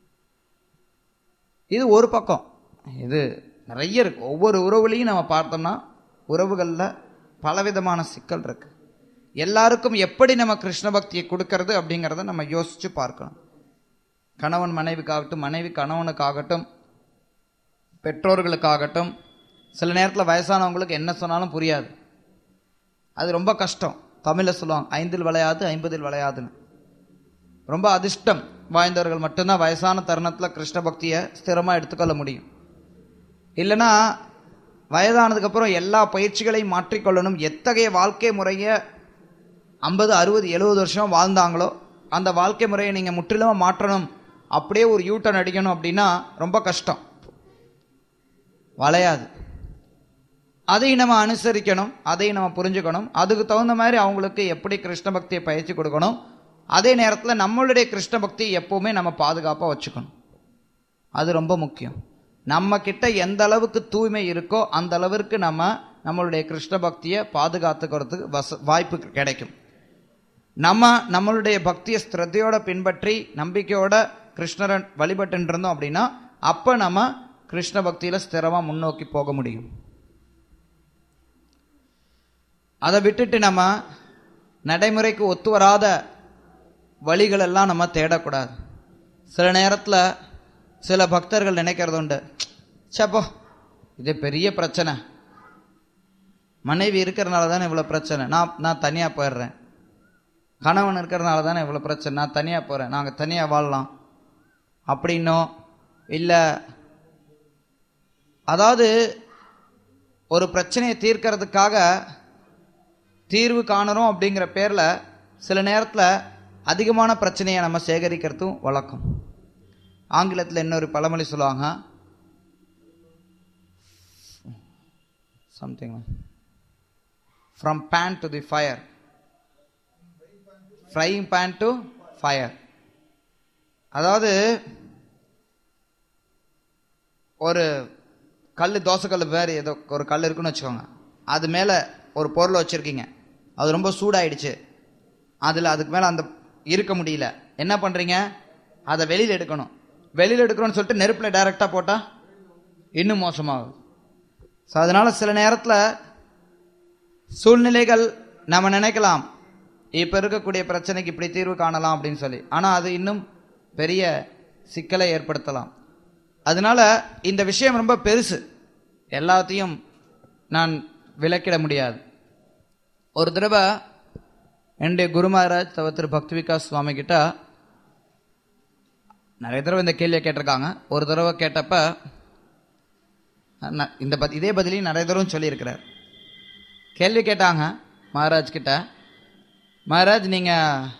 இது ஒரு பக்கம் இது நிறைய இருக்கு ஒவ்வொரு உறவுலையும் நம்ம பார்த்தோம்னா உறவுகளில் பலவிதமான சிக்கல் இருக்கு எல்லாருக்கும் எப்படி நம்ம கிருஷ்ண பக்தியை கொடுக்கறது அப்படிங்கிறத நம்ம யோசிச்சு பார்க்கணும் கணவன் மனைவிக்காகட்டும் மனைவி கணவனுக்காகட்டும் பெற்றோர்களுக்காகட்டும் சில நேரத்தில் வயசானவங்களுக்கு என்ன சொன்னாலும் புரியாது அது ரொம்ப கஷ்டம் தமிழில் சொல்லுவாங்க ஐந்தில் விளையாது ஐம்பதில் விளையாதுன்னு ரொம்ப அதிர்ஷ்டம் வாய்ந்தவர்கள் மட்டும்தான் வயசான தருணத்தில் கிருஷ்ண பக்தியை ஸ்திரமாக எடுத்துக்கொள்ள முடியும் இல்லைன்னா வயதானதுக்கப்புறம் எல்லா பயிற்சிகளையும் மாற்றிக்கொள்ளணும் எத்தகைய வாழ்க்கை முறையை ஐம்பது அறுபது எழுபது வருஷம் வாழ்ந்தாங்களோ அந்த வாழ்க்கை முறையை நீங்கள் முற்றிலும் மாற்றணும் அப்படியே ஒரு யூட்டன் அடிக்கணும் அப்படின்னா ரொம்ப கஷ்டம் வளையாது அதை நம்ம அனுசரிக்கணும் அதை நம்ம புரிஞ்சுக்கணும் அதுக்கு தகுந்த மாதிரி அவங்களுக்கு எப்படி கிருஷ்ண பக்தியை பயிற்சி கொடுக்கணும் அதே நேரத்தில் நம்மளுடைய கிருஷ்ண பக்தியை எப்பவுமே நம்ம பாதுகாப்பாக வச்சுக்கணும் அது ரொம்ப முக்கியம் நம்ம கிட்ட எந்த அளவுக்கு தூய்மை இருக்கோ அந்த அளவிற்கு நம்ம நம்மளுடைய கிருஷ்ண பக்தியை பாதுகாத்துக்கிறதுக்கு வச வாய்ப்பு கிடைக்கும் நம்ம நம்மளுடைய பக்தியை ஸ்ரத்தையோட பின்பற்றி நம்பிக்கையோட கிருஷ்ணரை வழிபட்டு இருந்தோம் அப்படின்னா அப்ப நம்ம கிருஷ்ண பக்தியில ஸ்திரமா முன்னோக்கி போக முடியும் அதை விட்டுட்டு நம்ம நடைமுறைக்கு ஒத்து வராத வழிகள் எல்லாம் நம்ம தேடக்கூடாது சில நேரத்தில் சில பக்தர்கள் நினைக்கிறது உண்டு சப்போ இது பெரிய பிரச்சனை மனைவி இருக்கிறனால தானே இவ்வளோ பிரச்சனை நான் நான் தனியாக போயிடுறேன் கணவன் இருக்கிறனால தானே இவ்வளோ பிரச்சனை நான் தனியாக போகிறேன் நாங்கள் தனியாக வாழலாம் அப்படின்னோ இல்லை அதாவது ஒரு பிரச்சனையை தீர்க்கறதுக்காக தீர்வு காணறோம் அப்படிங்கிற பேரில் சில நேரத்தில் அதிகமான பிரச்சனையை நம்ம சேகரிக்கிறதும் வழக்கம் ஆங்கிலத்தில் இன்னொரு பழமொழி சொல்லுவாங்க something from pan to the fire frying pan to fire அதாவது ஒரு கல் தோசைக்கல் வேறு ஏதோ ஒரு கல் இருக்குன்னு வச்சுக்கோங்க அது மேலே ஒரு பொருளை வச்சுருக்கீங்க அது ரொம்ப சூடாயிடுச்சு அதில் அதுக்கு மேலே அந்த இருக்க முடியல என்ன பண்ணுறீங்க அதை வெளியில் எடுக்கணும் வெளியில் எடுக்கணும்னு சொல்லிட்டு நெருப்பில் டைரெக்டாக போட்டால் இன்னும் மோசமாகும் ஸோ அதனால் சில நேரத்தில் சூழ்நிலைகள் நம்ம நினைக்கலாம் இப்ப இருக்கக்கூடிய பிரச்சனைக்கு இப்படி தீர்வு காணலாம் அப்படின்னு சொல்லி ஆனா அது இன்னும் பெரிய சிக்கலை ஏற்படுத்தலாம் அதனால இந்த விஷயம் ரொம்ப பெருசு எல்லாத்தையும் நான் விளக்கிட முடியாது ஒரு தடவை என்னுடைய குரு மகாராஜ் தவ திரு பக்தி விகாஸ் சுவாமி கிட்ட நிறைய தடவை இந்த கேள்வியை கேட்டிருக்காங்க ஒரு தடவை கேட்டப்ப நான் இந்த பத் இதே பதிலையும் நிறைய தடவை சொல்லியிருக்கிறார் கேள்வி கேட்டாங்க மகாராஜ் கிட்ட மகாராஜ் நீங்க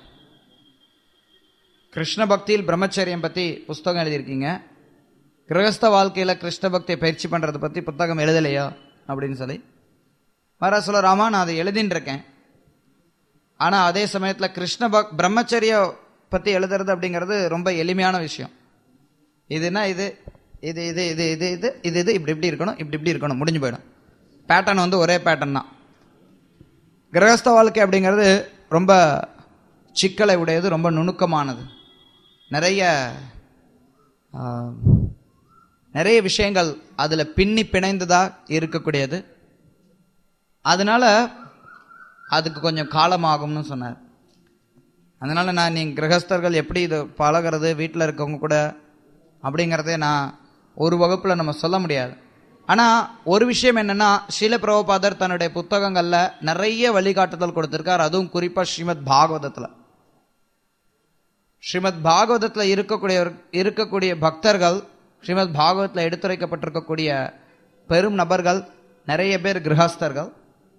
கிருஷ்ண பக்தியில் பிரம்மச்சரியம் பத்தி புஸ்தகம் எழுதியிருக்கீங்க கிரகஸ்த வாழ்க்கையில கிருஷ்ண பக்தியை பயிற்சி பண்றதை பத்தி புத்தகம் எழுதலையா அப்படின்னு சொல்லி மகாராஜ் சொல்ல ராமா நான் அதை எழுதின்னு இருக்கேன் ஆனா அதே சமயத்துல கிருஷ்ண பக் பிரம்மச்சரிய பத்தி எழுதுறது அப்படிங்கிறது ரொம்ப எளிமையான விஷயம் இதுனா இது இது இது இது இது இது இது இது இப்படி இப்படி இருக்கணும் இப்படி இப்படி இருக்கணும் முடிஞ்சு போயிடும் பேட்டர்ன் வந்து ஒரே பேட்டர்ன் தான் கிரகஸ்த வாழ்க்கை அப்படிங்கிறது ரொம்ப சிக்கலை உடையது ரொம்ப நுணுக்கமானது நிறைய ஆ, நிறைய விஷயங்கள் அதுல பின்னி பிணைந்ததா இருக்கக்கூடியது அதனால அதுக்கு கொஞ்சம் காலமாகும்னு சொன்னார் அதனால நான் நீங்க கிரகஸ்தர்கள் எப்படி இது பழகிறது வீட்டில் இருக்கவங்க கூட அப்படிங்கிறதே நான் ஒரு வகுப்புல நம்ம சொல்ல முடியாது ஆனா ஒரு விஷயம் என்னன்னா ஷீல பிரபுபாதர் தன்னுடைய புத்தகங்கள்ல நிறைய வழிகாட்டுதல் கொடுத்திருக்கார் அதுவும் குறிப்பா ஸ்ரீமத் பாகவதத்துல ஸ்ரீமத் பாகவதத்துல இருக்கக்கூடிய இருக்கக்கூடிய பக்தர்கள் ஸ்ரீமத் பாகவதத்துல எடுத்துரைக்கப்பட்டிருக்கக்கூடிய பெரும் நபர்கள் நிறைய பேர் கிரகஸ்தர்கள்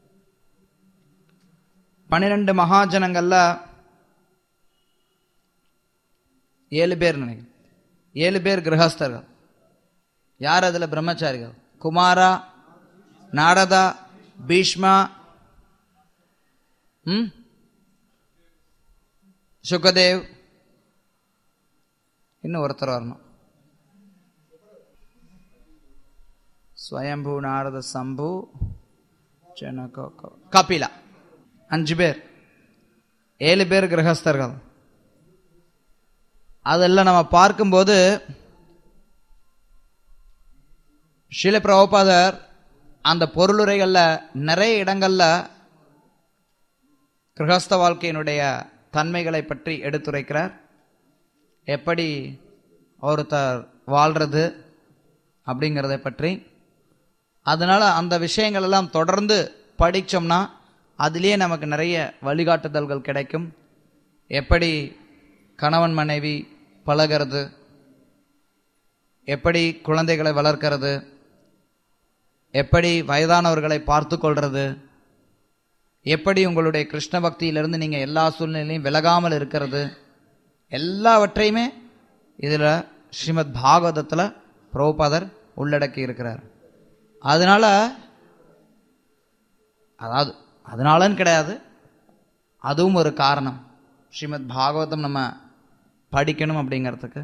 பன்னிரண்டு மகாஜனங்கள்ல ஏழு பேர் நினைக்கிறேன் ஏழு பேர் கிரகஸ்தர்கள் யார் அதுல பிரம்மச்சாரிகள் குமாரா நாரதா பீஷ்மா ம் சுகதேவ் இன்னும் ஒருத்தர் வரணும் ஸ்வயம்பு நாரத சம்பு ஜனக க- கபிலா அஞ்சு பேர் ஏழு பேர் கிரகஸ்தர்கள் அதெல்லாம் நம்ம பார்க்கும்போது ஷீல பிரபுபாதர் அந்த பொருளுரைகள்ல நிறைய இடங்கள்ல கிரகஸ்த வாழ்க்கையினுடைய தன்மைகளை பற்றி எடுத்துரைக்கிறார் எப்படி ஒருத்தர் வாழ்றது அப்படிங்கிறத பற்றி அதனால அந்த விஷயங்கள் எல்லாம் தொடர்ந்து படிச்சோம்னா அதிலேயே நமக்கு நிறைய வழிகாட்டுதல்கள் கிடைக்கும் எப்படி கணவன் மனைவி பழகிறது எப்படி குழந்தைகளை வளர்க்கிறது எப்படி வயதானவர்களை பார்த்து கொள்றது எப்படி உங்களுடைய கிருஷ்ண பக்தியிலிருந்து நீங்க எல்லா சூழ்நிலையும் விலகாமல் இருக்கிறது எல்லாவற்றையுமே இதுல ஸ்ரீமத் பாகவதத்துல பிரபுபாதர் உள்ளடக்கி இருக்கிறார் அதனால அதாவது அதனாலன்னு கிடையாது அதுவும் ஒரு காரணம் ஸ்ரீமத் பாகவதம் நம்ம படிக்கணும் அப்படிங்கிறதுக்கு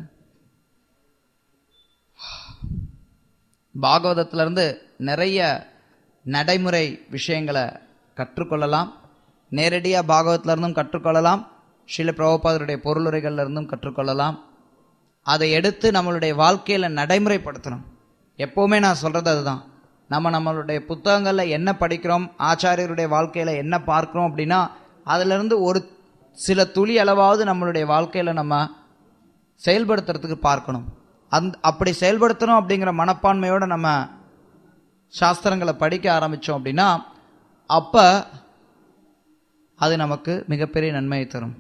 பாகவதத்துல இருந்து நிறைய நடைமுறை விஷயங்களை கற்றுக்கொள்ளலாம் நேரடியா பாகவத்துல இருந்தும் கற்றுக்கொள்ளலாம் ஸ்ரீல பிரபுபாதருடைய பொருளுரைகள்ல இருந்தும் கற்றுக்கொள்ளலாம் அதை எடுத்து நம்மளுடைய வாழ்க்கையில நடைமுறைப்படுத்தணும் எப்பவுமே நான் சொல்றது அதுதான் நம்ம நம்மளுடைய புத்தகங்கள்ல என்ன படிக்கிறோம் ஆச்சாரியருடைய வாழ்க்கையில என்ன பார்க்கிறோம் அப்படின்னா அதுல இருந்து ஒரு சில துளி அளவாவது நம்மளுடைய வாழ்க்கையில நம்ம செயல்படுத்துறதுக்கு பார்க்கணும் அந் அப்படி செயல்படுத்தணும் அப்படிங்கிற மனப்பான்மையோட நம்ம சாஸ்திரங்களை படிக்க ஆரம்பிச்சோம் அப்படின்னா அப்ப அது நமக்கு மிகப்பெரிய நன்மையை தரும்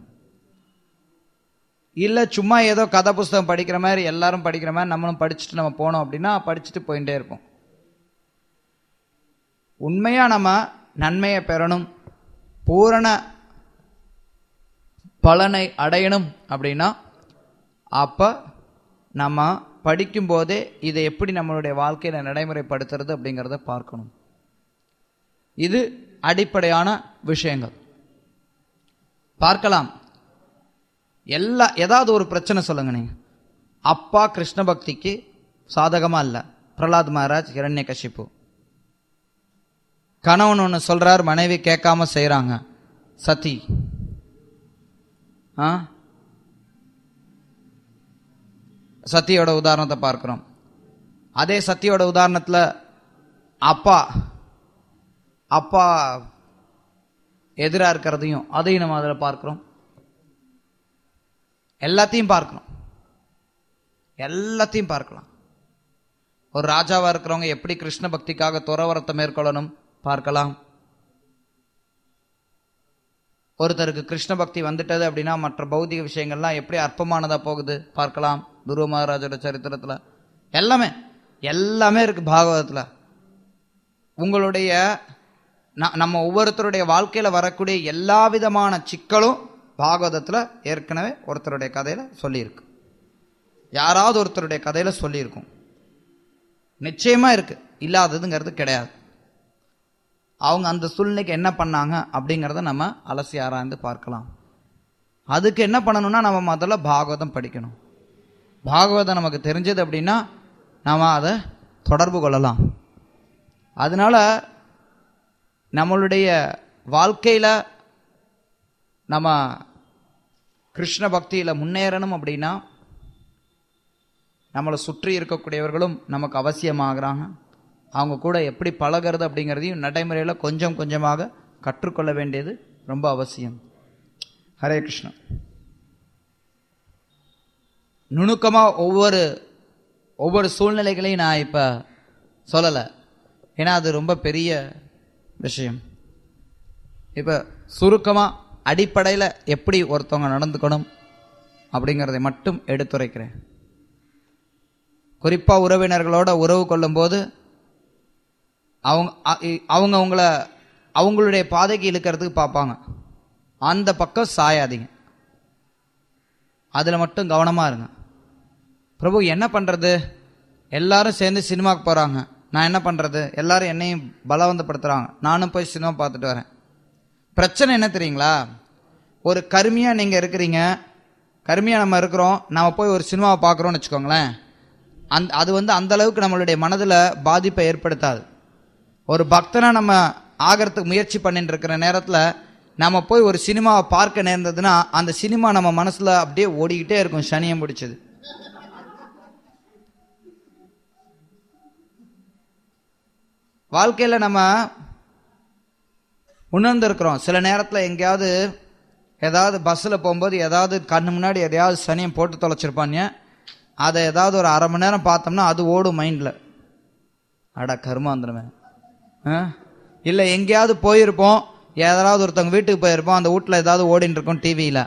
இல்ல சும்மா ஏதோ கதை புஸ்தகம் படிக்கிற மாதிரி எல்லாரும் படிக்கிற மாதிரி நம்மளும் படிச்சுட்டு நம்ம போனோம் அப்படின்னா படிச்சுட்டு போயிட்டே இருப்போம் உண்மையா நம்ம நன்மையை பெறணும் பூரண பலனை அடையணும் அப்படின்னா அப்ப நம்ம படிக்கும்போதே இதை எப்படி நம்மளுடைய வாழ்க்கையில நடைமுறைப்படுத்துறது அப்படிங்கிறத பார்க்கணும் இது அடிப்படையான விஷயங்கள் பார்க்கலாம் எல்லா ஏதாவது ஒரு பிரச்சனை சொல்லுங்க நீங்க அப்பா கிருஷ்ண பக்திக்கு சாதகமா இல்ல பிரலாத் மகாராஜ் இரண்ய கஷிப்பு கணவன் ஒன்று சொல்றார் மனைவி கேட்காம செய்றாங்க சதி ஆ சத்தியோட உதாரணத்தை பார்க்கிறோம் அதே சத்தியோட உதாரணத்துல அப்பா அப்பா எதிராக இருக்கிறதையும் அதையும் நம்ம அதில் பார்க்கிறோம் எல்லாத்தையும் பார்க்கிறோம் எல்லாத்தையும் பார்க்கலாம் ஒரு ராஜாவா இருக்கிறவங்க எப்படி கிருஷ்ண பக்திக்காக துறவரத்தை மேற்கொள்ளணும் பார்க்கலாம் ஒருத்தருக்கு கிருஷ்ண பக்தி வந்துட்டது அப்படின்னா மற்ற பௌதிக விஷயங்கள்லாம் எப்படி அற்பமானதா போகுது பார்க்கலாம் துருவ மகாராஜோட சரித்திரத்துல எல்லாமே எல்லாமே இருக்கு பாகவதத்துல உங்களுடைய ந- நம்ம ஒவ்வொருத்தருடைய வாழ்க்கையில வரக்கூடிய எல்லா விதமான சிக்கலும் பாகவதத்துல ஏற்கனவே ஒருத்தருடைய கதையில சொல்லியிருக்கு யாராவது ஒருத்தருடைய கதையில சொல்லியிருக்கும் நிச்சயமா இருக்கு இல்லாததுங்கிறது கிடையாது அவங்க அந்த சூழ்நிலைக்கு என்ன பண்ணாங்க அப்படிங்கிறத நம்ம அலசி ஆராய்ந்து பார்க்கலாம் அதுக்கு என்ன பண்ணணும்னா நம்ம முதல்ல பாகவதம் படிக்கணும் பாகவதம் நமக்கு தெரிஞ்சது அப்படின்னா நாம அதை தொடர்பு கொள்ளலாம் அதனால நம்மளுடைய வாழ்க்கையில நம்ம கிருஷ்ண பக்தியில முன்னேறணும் அப்படின்னா நம்மளை சுற்றி இருக்கக்கூடியவர்களும் நமக்கு அவசியமாகறாங்க அவங்க கூட எப்படி பழகிறது அப்படிங்கிறதையும் நடைமுறையில் கொஞ்சம் கொஞ்சமாக கற்றுக்கொள்ள வேண்டியது ரொம்ப அவசியம் ஹரே கிருஷ்ணா நுணுக்கமாக ஒவ்வொரு ஒவ்வொரு சூழ்நிலைகளையும் நான் இப்போ சொல்லலை ஏன்னா அது ரொம்ப பெரிய விஷயம் இப்போ சுருக்கமாக அடிப்படையில் எப்படி ஒருத்தவங்க நடந்துக்கணும் அப்படிங்கிறதை மட்டும் எடுத்துரைக்கிறேன் குறிப்பாக உறவினர்களோட உறவு கொள்ளும்போது அவங்க அ- இ- அவங்க உங்கள அவங்களுடைய பாதைக்கு இழுக்கிறதுக்கு பார்ப்பாங்க அந்த பக்கம் சாயாதீங்க அதில் மட்டும் கவனமாக இருங்க பிரபு என்ன பண்ணுறது எல்லாரும் சேர்ந்து சினிமாவுக்கு போகிறாங்க நான் என்ன பண்ணுறது எல்லாரும் என்னையும் பலவந்தப்படுத்துகிறாங்க நானும் போய் சினிமா பார்த்துட்டு வரேன் பிரச்சனை என்ன தெரியுங்களா ஒரு கருமையாக நீங்கள் இருக்கிறீங்க கருமையாக நம்ம இருக்கிறோம் நம்ம போய் ஒரு சினிமாவை பார்க்குறோம்னு வச்சுக்கோங்களேன் அந்த அது வந்து அந்த அளவுக்கு நம்மளுடைய மனதில் பாதிப்பை ஏற்படுத்தாது ஒரு பக்தனா நம்ம ஆகிறதுக்கு முயற்சி பண்ணிட்டு இருக்கிற நேரத்தில் நம்ம போய் ஒரு சினிமாவை பார்க்க நேர்ந்ததுன்னா அந்த சினிமா நம்ம மனசுல அப்படியே ஓடிக்கிட்டே இருக்கும் சனியம் பிடிச்சது வாழ்க்கையில் நம்ம உணர்ந்திருக்கிறோம் சில நேரத்தில் எங்கேயாவது ஏதாவது பஸ்ஸில் போகும்போது ஏதாவது கண்ணு முன்னாடி எதையாவது சனியம் போட்டு தொலைச்சிருப்பாங்க அதை ஏதாவது ஒரு அரை மணி நேரம் பார்த்தோம்னா அது ஓடும் மைண்டில் அட கருமாந்திரமே ஆ இல்லை எங்கேயாவது போயிருப்போம் யாராவது ஒருத்தவங்க வீட்டுக்கு போயிருப்போம் அந்த வீட்டில் ஏதாவது ஓடின்னு இருக்கும் டிவியில்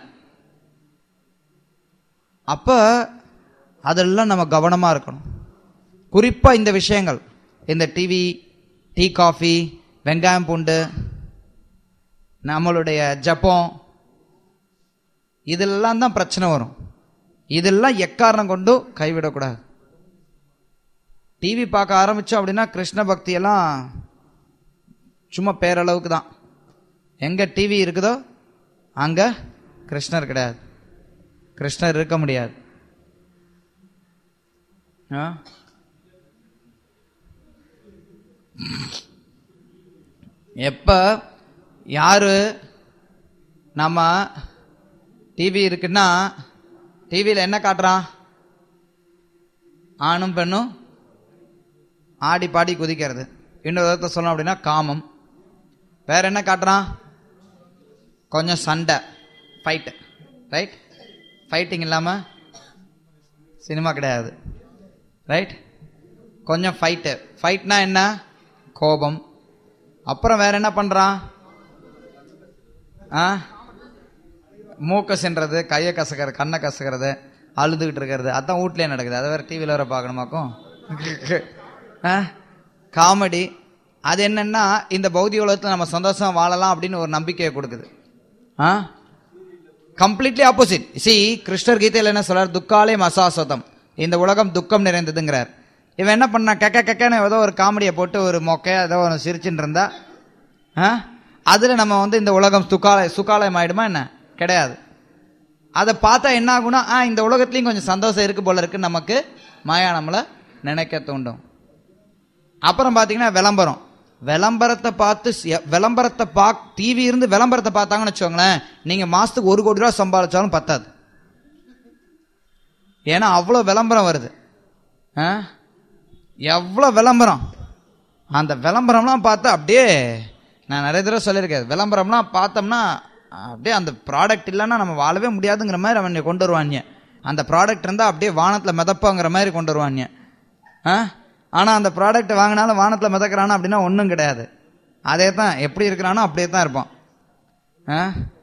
அப்போ அதெல்லாம் நம்ம கவனமாக இருக்கணும் குறிப்பாக இந்த விஷயங்கள் இந்த டிவி டீ காஃபி வெங்காயம் பூண்டு நம்மளுடைய ஜப்பம் இதெல்லாம் தான் பிரச்சனை வரும் இதெல்லாம் எக்காரணம் கொண்டும் கைவிடக்கூடாது டிவி பார்க்க ஆரம்பித்தோம் அப்படின்னா கிருஷ்ண பக்தியெல்லாம் சும்மா பேரளவுக்கு தான் எங்கே டிவி இருக்குதோ அங்கே கிருஷ்ணர் கிடையாது கிருஷ்ணர் இருக்க முடியாது ஆ? எப்ப யாரு நம்ம டிவி இருக்குன்னா டிவியில் என்ன காட்டுறான் ஆணும் பெண்ணும் ஆடி பாடி குதிக்கிறது இன்னொரு விதத்தை சொல்லணும் அப்படின்னா காமம் வேற என்ன காட்டுறான் கொஞ்சம் சண்டை ஃபைட்டு ரைட் ஃபைட்டிங் இல்லாமல் சினிமா கிடையாது ரைட் கொஞ்சம் ஃபைட்டு ஃபைட்னா என்ன கோபம் அப்புறம் வேற என்ன பண்ணுறான் ஆ மூக்க சென்றது கையை கசக்கிறது கண்ணை கசக்கிறது அழுதுகிட்டு இருக்கிறது அதான் வீட்லயே நடக்குது அதை வேற டிவியில் வேற பார்க்கணுமாக்கும் ஆ காமெடி அது என்னன்னா இந்த பௌதிக உலகத்தில் நம்ம சந்தோஷம் வாழலாம் அப்படின்னு ஒரு நம்பிக்கையை கொடுக்குது ஆ கம்ப்ளீட்லி ஆப்போசிட் சி கிருஷ்ணர் கீதையில் என்ன சொல்றார் துக்காலே மசாசதம் இந்த உலகம் துக்கம் நிறைந்ததுங்கிறார் இவன் என்ன பண்ணா கெக்க கெக்கன்னு ஏதோ ஒரு காமெடியை போட்டு ஒரு மொக்கையா ஏதோ ஒரு சிரிச்சுட்டு இருந்தா ஆ? அதுல நம்ம வந்து இந்த உலகம் சுக்காலய சுக்காலயம் ஆயிடுமா என்ன கிடையாது அதை பார்த்தா என்ன ஆகும்னா ஆ இந்த உலகத்துலயும் கொஞ்சம் சந்தோஷம் இருக்கு போல இருக்கு நமக்கு மாயா நம்மளை நினைக்க தூண்டும் அப்புறம் பாத்தீங்கன்னா விளம்பரம் விளம்பரத்தை பார்த்து சி- விளம்பரத்தை பாக் டிவி இருந்து விளம்பரத்தை பார்த்தாங்கன்னு வச்சுக்கோங்களேன் நீங்க மாசத்துக்கு ஒரு கோடி ரூபா சம்பாதிச்சாலும் பத்தாது ஏன்னா அவ்வளோ விளம்பரம் வருது ஆ? எவ்வளோ விளம்பரம் அந்த விளம்பரம்லாம் பார்த்தா அப்படியே நான் நிறைய தடவை சொல்லியிருக்கேன் விளம்பரம்னா பார்த்தோம்னா அப்படியே அந்த ப்ராடக்ட் இல்லைன்னா நம்ம வாழவே முடியாதுங்கிற மாதிரி அவன் கொண்டு வருவாங்க அந்த ப்ராடக்ட் இருந்தால் அப்படியே வானத்தில் மிதப்பாங்கிற மாதிரி கொண்டு வருவாங்க ஆ ஆனால் அந்த ப்ராடக்ட் வாங்கினாலும் வானத்தில் மிதக்கிறானா அப்படின்னா ஒன்றும் கிடையாது அதே தான் எப்படி இருக்கிறானோ அப்படியே தான் இருப்பான் ஆ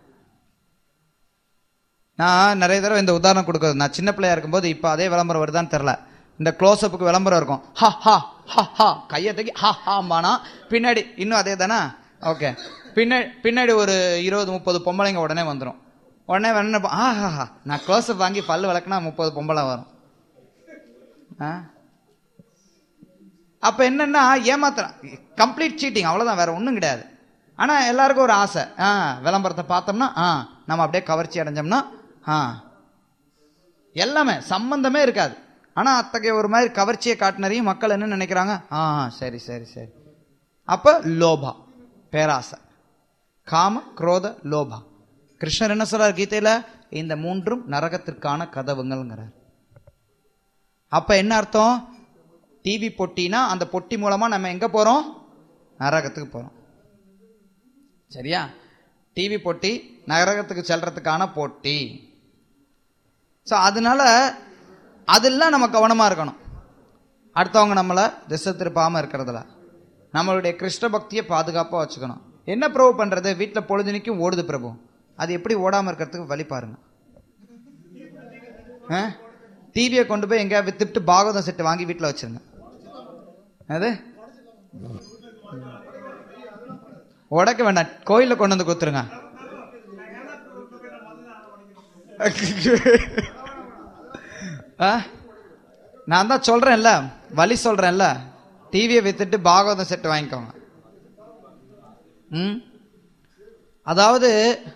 நான் நிறைய தடவை இந்த உதாரணம் கொடுக்குறது நான் சின்ன பிள்ளையா இருக்கும்போது இப்போ அதே விளம்பரம் வருதான்னு தெரில இந்த க்ளோஸ்அப்புக்கு விளம்பரம் இருக்கும் ஹா ஹா ஹா ஹா கையை தூக்கி ஹா ஹாம்பானா பின்னாடி இன்னும் அதே தானே ஓகே பின்னாடி பின்னாடி ஒரு இருபது முப்பது பொம்பளைங்க உடனே வந்துடும் உடனே வேணும் ஆ ஹா ஹா நான் க்ளோஸ்அப் வாங்கி பல்லு விளக்குனா முப்பது பொம்பளை வரும் ஆ அப்ப என்னன்னா ஏமாத்துறான் கம்ப்ளீட் சீட்டிங் அவ்வளவுதான் வேற ஒண்ணும் கிடையாது ஆனா எல்லாருக்கும் ஒரு ஆசை ஆ விளம்பரத்தை பார்த்தோம்னா ஆ நம்ம அப்படியே கவர்ச்சி அடைஞ்சோம்னா ஆ எல்லாமே சம்பந்தமே இருக்காது ஆனா அத்தகைய ஒரு மாதிரி கவர்ச்சியை காட்டினரையும் மக்கள் என்ன நினைக்கிறாங்க ஆ சரி சரி சரி அப்ப லோபா பேராசை காம குரோத லோபா கிருஷ்ணர் என்ன சொல்றார் கீதையில இந்த மூன்றும் நரகத்திற்கான கதவுங்கள்ங்கிறார் அப்ப என்ன அர்த்தம் டிவி பொட்டினா அந்த பொட்டி மூலமா நம்ம எங்க போறோம் நரகத்துக்கு போறோம் சரியா டிவி பொட்டி நரகத்துக்கு செல்றதுக்கான போட்டி ஸோ அதனால அதெல்லாம் நம்ம கவனமா இருக்கணும் அடுத்தவங்க நம்மளை திசை திருப்பாம இருக்கிறதுல நம்மளுடைய கிருஷ்ண பக்தியை பாதுகாப்பா வச்சுக்கணும் என்ன பிரபு பண்றது வீட்டில் பொழுதுனிக்கும் ஓடுது பிரபு அது எப்படி ஓடாம இருக்கிறதுக்கு வழி பாருங்க டிவியை கொண்டு போய் எங்கேயா வித்துட்டு பாகவதம் செட்டு வாங்கி வீட்டில் வச்சிருங்க அது உடைக்க வேண்டாம் கோயிலில் கொண்டு வந்து கொடுத்துருங்க ஆ? நான் தான் சொல்றேன்ல வழி சொல்றேன்ல டிவியை வித்துட்டு பாகவதம் செட்டு வாங்கிக்கோங்க ம் அதாவது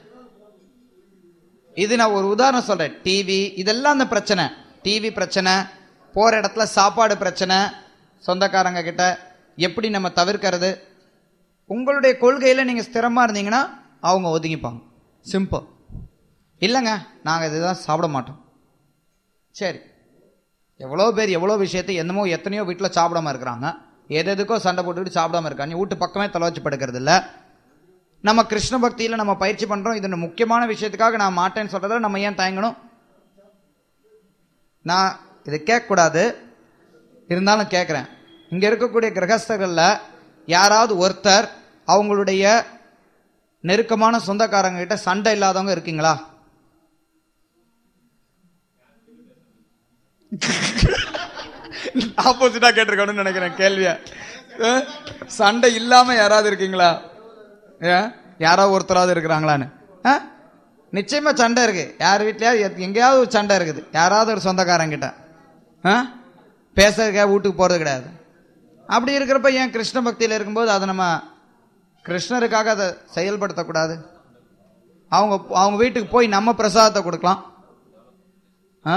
இது நான் ஒரு உதாரணம் சொல்றேன் டிவி இதெல்லாம் அந்த பிரச்சனை டிவி பிரச்சனை போற இடத்துல சாப்பாடு பிரச்சனை சொந்தக்காரங்க கிட்ட எப்படி நம்ம தவிர்க்கிறது உங்களுடைய கொள்கையில நீங்க ஸ்திரமா இருந்தீங்கன்னா அவங்க ஒதுங்கிப்பாங்க சிம்பிள் இல்லைங்க நாங்க இதுதான் சாப்பிட மாட்டோம் சரி எவ்வளோ பேர் எவ்வளோ விஷயத்தை என்னமோ எத்தனையோ வீட்டில் சாப்பிடாம இருக்கிறாங்க எது எதுக்கோ சண்டை போட்டுக்கிட்டு சாப்பிடாம இருக்காங்க வீட்டு பக்கமே தலை வச்சு படுக்கிறது இல்ல நம்ம கிருஷ்ண பக்தியில நம்ம பயிற்சி பண்றோம் இது ஒரு முக்கியமான விஷயத்துக்காக நான் மாட்டேன்னு சொல்றதுல நம்ம ஏன் தயங்கணும் நான் இதை கேட்கக்கூடாது இருந்தாலும் கேட்குறேன் இங்க இருக்கக்கூடிய கிரகஸ்தர்கள்ல யாராவது ஒருத்தர் அவங்களுடைய நெருக்கமான சொந்தக்காரங்க கிட்ட சண்டை இல்லாதவங்க இருக்கீங்களா ஆப்போசிட்டா கேட்டிருக்கணும்னு நினைக்கிறேன் கேள்விய அஹ், சண்டை இல்லாம யாராவது இருக்கீங்களா ஏன்? யாராவது ஒருத்தராவது இருக்கிறாங்களான்னு அஹ்? நிச்சயமா சண்டை இருக்கு யார் வீட்லயாவது எத்- எங்கேயாவது ஒரு சண்டை இருக்குது யாராவது ஒரு சொந்தக்காரங்கிட்ட அஹ்? பேசுறதுக்காக வீட்டுக்கு போறது கிடையாது அப்படி இருக்கிறப்ப ஏன் கிருஷ்ண பக்தியில இருக்கும்போது அதை நம்ம கிருஷ்ணருக்காக அதை செயல்படுத்தக்கூடாது அவங்க அவங்க வீட்டுக்கு போய் நம்ம பிரசாதத்தை கொடுக்கலாம் ஆ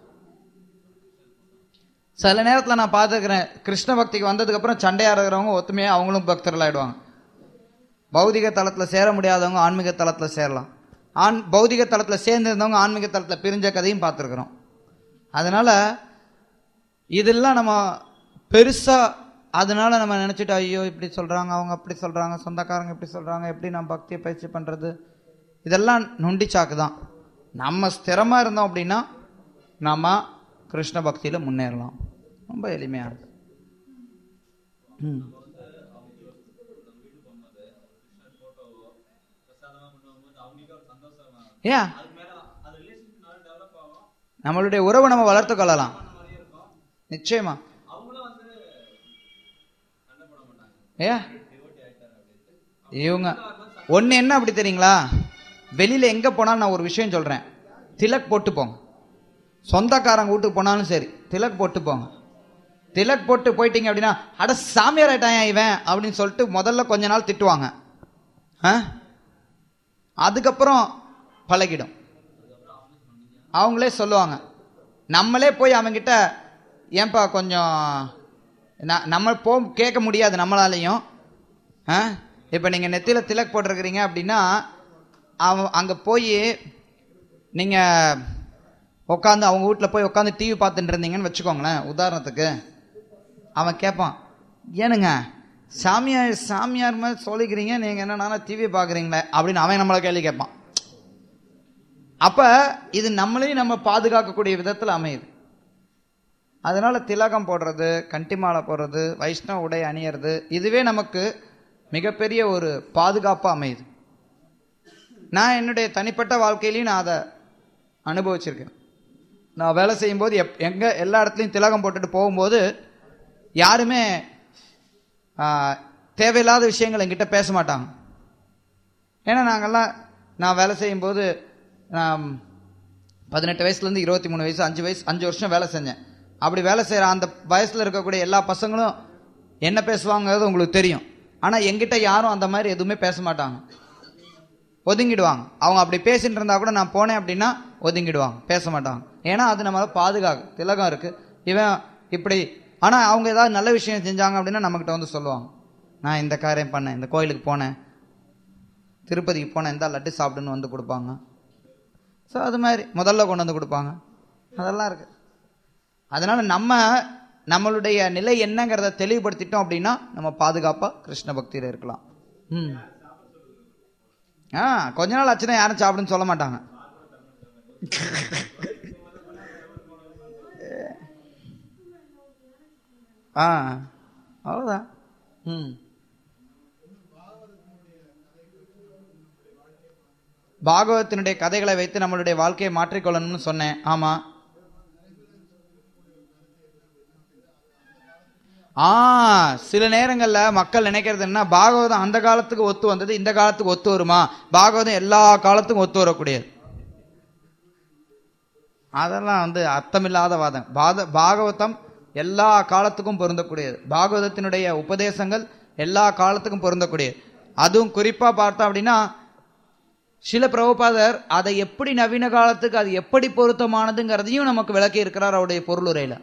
சில நேரத்தில் நான் பார்த்துருக்கிறேன் கிருஷ்ண பக்திக்கு வந்ததுக்கு அப்புறம் சண்டையா இருக்கிறவங்க ஒத்துமையா அவங்களும் பக்தர்கள் ஆயிடுவாங்க பௌதிக தளத்தில் சேர முடியாதவங்க ஆன்மீக தளத்தில் சேரலாம் ஆண் பௌதிக தளத்தில் சேர்ந்திருந்தவங்க ஆன்மீக தளத்தில் பிரிஞ்ச கதையும் பார்த்துருக்குறோம் அதனால இதெல்லாம் நம்ம பெருசா அதனால நம்ம நினைச்சிட்டு ஐயோ இப்படி சொல்றாங்க அவங்க அப்படி சொல்றாங்க சொந்தக்காரங்க இப்படி சொல்றாங்க எப்படி நான் பக்தியை பயிற்சி பண்றது இதெல்லாம் நொண்டி சாக்கு தான் நம்ம ஸ்திரமா இருந்தோம் அப்படின்னா நாம கிருஷ்ண பக்தியில முன்னேறலாம் ரொம்ப எளிமையானது ம் ஏன் நம்மளுடைய உறவை நம்ம வளர்த்து கொள்ளலாம் நிச்சயமா ஏ இவங்க ஒண்ணு என்ன அப்படி தெரியுங்களா வெளியில எங்க போனாலும் நான் ஒரு விஷயம் சொல்றேன் திலக் போட்டு போங்க சொந்தக்காரங்க வீட்டுக்கு போனாலும் சரி திலக் போட்டு போங்க திலக் போட்டு போயிட்டீங்க அப்படின்னா அட சாமியார் ஆயிட்டான் இவன் அப்படின்னு சொல்லிட்டு முதல்ல கொஞ்ச நாள் திட்டுவாங்க ஆ? அதுக்கப்புறம் பழகிடும் அவங்களே சொல்லுவாங்க நம்மளே போய் அவங்கிட்ட ஏன்பா கொஞ்சம் ந- நம்ம போ கேட்க முடியாது நம்மளாலையும் ஆ இப்போ நீங்கள் நெத்தியில் திலக் போட்டிருக்கிறீங்க அப்படின்னா அவன் அங்கே போய் நீங்கள் உட்காந்து அவங்க வீட்டில் போய் உட்காந்து டிவி பார்த்துட்டு இருந்தீங்கன்னு வச்சுக்கோங்களேன் உதாரணத்துக்கு அவன் கேட்பான் ஏனுங்க சாமியார் சாமியார் மாதிரி சொல்லிக்கிறீங்க நீங்க என்ன டிவி பாக்குறீங்களே அப்படின்னு அவன் நம்மளை கேள்வி கேட்பான் அப்ப இது நம்மளையும் நம்ம பாதுகாக்கக்கூடிய விதத்துல அமையுது அதனால திலகம் போடுறது கண்டி மாலை போடுறது வைஷ்ணவ உடை அணியறது இதுவே நமக்கு மிகப்பெரிய ஒரு பாதுகாப்பா அமையுது நான் என்னுடைய தனிப்பட்ட வாழ்க்கையிலையும் நான் அதை அனுபவிச்சிருக்கேன் நான் வேலை செய்யும்போது எப் எங்கே எல்லா இடத்துலையும் திலகம் போட்டுட்டு போகும்போது யாருமே ஆ, தேவையில்லாத விஷயங்கள் என்கிட்ட பேச மாட்டாங்க ஏன்னா நாங்கள்லாம் நான் வேலை செய்யும்போது நான் பதினெட்டு வயசுலேருந்து இருபத்தி மூணு வயசு அஞ்சு வயசு அஞ்சு வருஷம் வேலை செஞ்சேன் அப்படி வேலை செய்கிற அந்த வயசில் இருக்கக்கூடிய எல்லா பசங்களும் என்ன பேசுவாங்கிறது உங்களுக்கு தெரியும் ஆனால் எங்கிட்ட யாரும் அந்த மாதிரி எதுவுமே பேச மாட்டாங்க ஒதுங்கிடுவாங்க அவங்க அப்படி பேசிட்டு இருந்தா கூட நான் போனேன் அப்படின்னா ஒதுங்கிடுவாங்க பேச மாட்டாங்க ஏன்னா அது நம்மளை பாதுகாக்கு திலகம் இருக்கு இவன் இப்படி ஆனா அவங்க ஏதாவது நல்ல விஷயம் செஞ்சாங்க அப்படின்னா நம்மகிட்ட வந்து சொல்லுவாங்க நான் இந்த காரியம் பண்ணேன் இந்த கோயிலுக்கு போனேன் திருப்பதிக்கு போனேன் இந்த லட்டு சாப்பிடுன்னு வந்து கொடுப்பாங்க ஸோ அது மாதிரி முதல்ல கொண்டு வந்து கொடுப்பாங்க அதெல்லாம் இருக்கு அதனால நம்ம நம்மளுடைய நிலை என்னங்கிறத தெளிவுபடுத்திட்டோம் அப்படின்னா நம்ம பாதுகாப்பா கிருஷ்ண பக்தியில இருக்கலாம் ம் ஆ கொஞ்ச நாள் ஆச்சுன்னா யாரும் சாப்பிடுன்னு சொல்ல மாட்டாங்க ஆ அவ்வளோதான் ம் பாகவத்தினுடைய கதைகளை வைத்து நம்மளுடைய வாழ்க்கையை மாற்றிக்கொள்ளணும்னு சொன்னேன் ஆமா ஆ சில நேரங்கள்ல மக்கள் நினைக்கிறது என்ன பாகவதம் அந்த காலத்துக்கு ஒத்து வந்தது இந்த காலத்துக்கு ஒத்து வருமா பாகவதம் எல்லா காலத்துக்கும் ஒத்து வரக்கூடியது அதெல்லாம் வந்து அர்த்தமில்லாத வாதம் பாத பாகவதம் எல்லா காலத்துக்கும் பொருந்தக்கூடியது பாகவதத்தினுடைய உபதேசங்கள் எல்லா காலத்துக்கும் பொருந்தக்கூடியது அதுவும் குறிப்பா பார்த்தோம் அப்படின்னா சில பிரபுபாதர் அதை எப்படி நவீன காலத்துக்கு அது எப்படி பொருத்தமானதுங்கிறதையும் நமக்கு விளக்கி இருக்கிறார் அவருடைய பொருளுரையில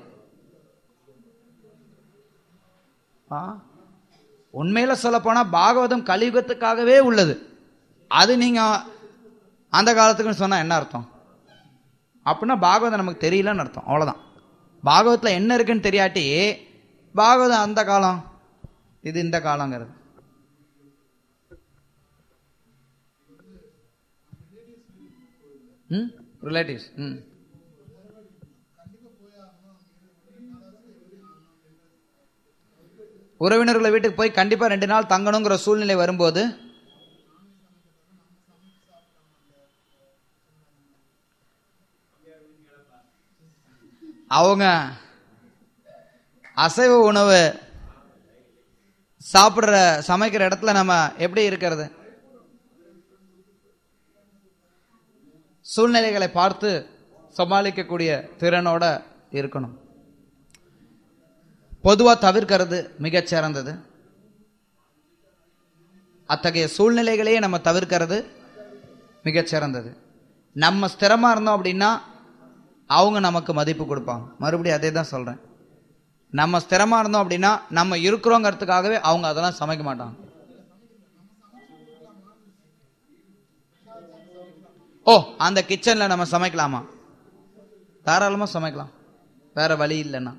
ஆ உண்மையில சொல்ல போனா பாகவதம் கலியுகத்துக்காகவே உள்ளது அது நீங்க அந்த காலத்துக்குன்னு சொன்னா என்ன அர்த்தம் அப்படின்னா பாகவதம் நமக்கு தெரியலன்னு அர்த்தம் அவ்வளவுதான் பாகவத்துல என்ன இருக்குன்னு தெரியாட்டி பாகவதம் அந்த காலம் இது இந்த காலங்கிறது ம் ரிலேட்டிவ்ஸ் ம் உறவினர்களை வீட்டுக்கு போய் கண்டிப்பா ரெண்டு நாள் தங்கணுங்கிற சூழ்நிலை வரும்போது அவங்க அசைவ உணவு சாப்பிடுற சமைக்கிற இடத்துல நம்ம எப்படி இருக்கிறது சூழ்நிலைகளை பார்த்து சமாளிக்கக்கூடிய திறனோட இருக்கணும் பொதுவா தவிர்க்கிறது மிகச் சிறந்தது அத்தகைய சூழ்நிலைகளையே நம்ம தவிர்க்கிறது மிகச் சிறந்தது நம்ம ஸ்திரமா இருந்தோம் அப்படின்னா அவங்க நமக்கு மதிப்பு கொடுப்பாங்க மறுபடியும் அதே தான் சொல்றேன் நம்ம ஸ்திரமா இருந்தோம் அப்படின்னா நம்ம இருக்கிறோங்கிறதுக்காகவே அவங்க அதெல்லாம் சமைக்க மாட்டாங்க ஓ அந்த கிச்சன்ல நம்ம சமைக்கலாமா தாராளமா சமைக்கலாம் வேற வழி இல்லைன்னா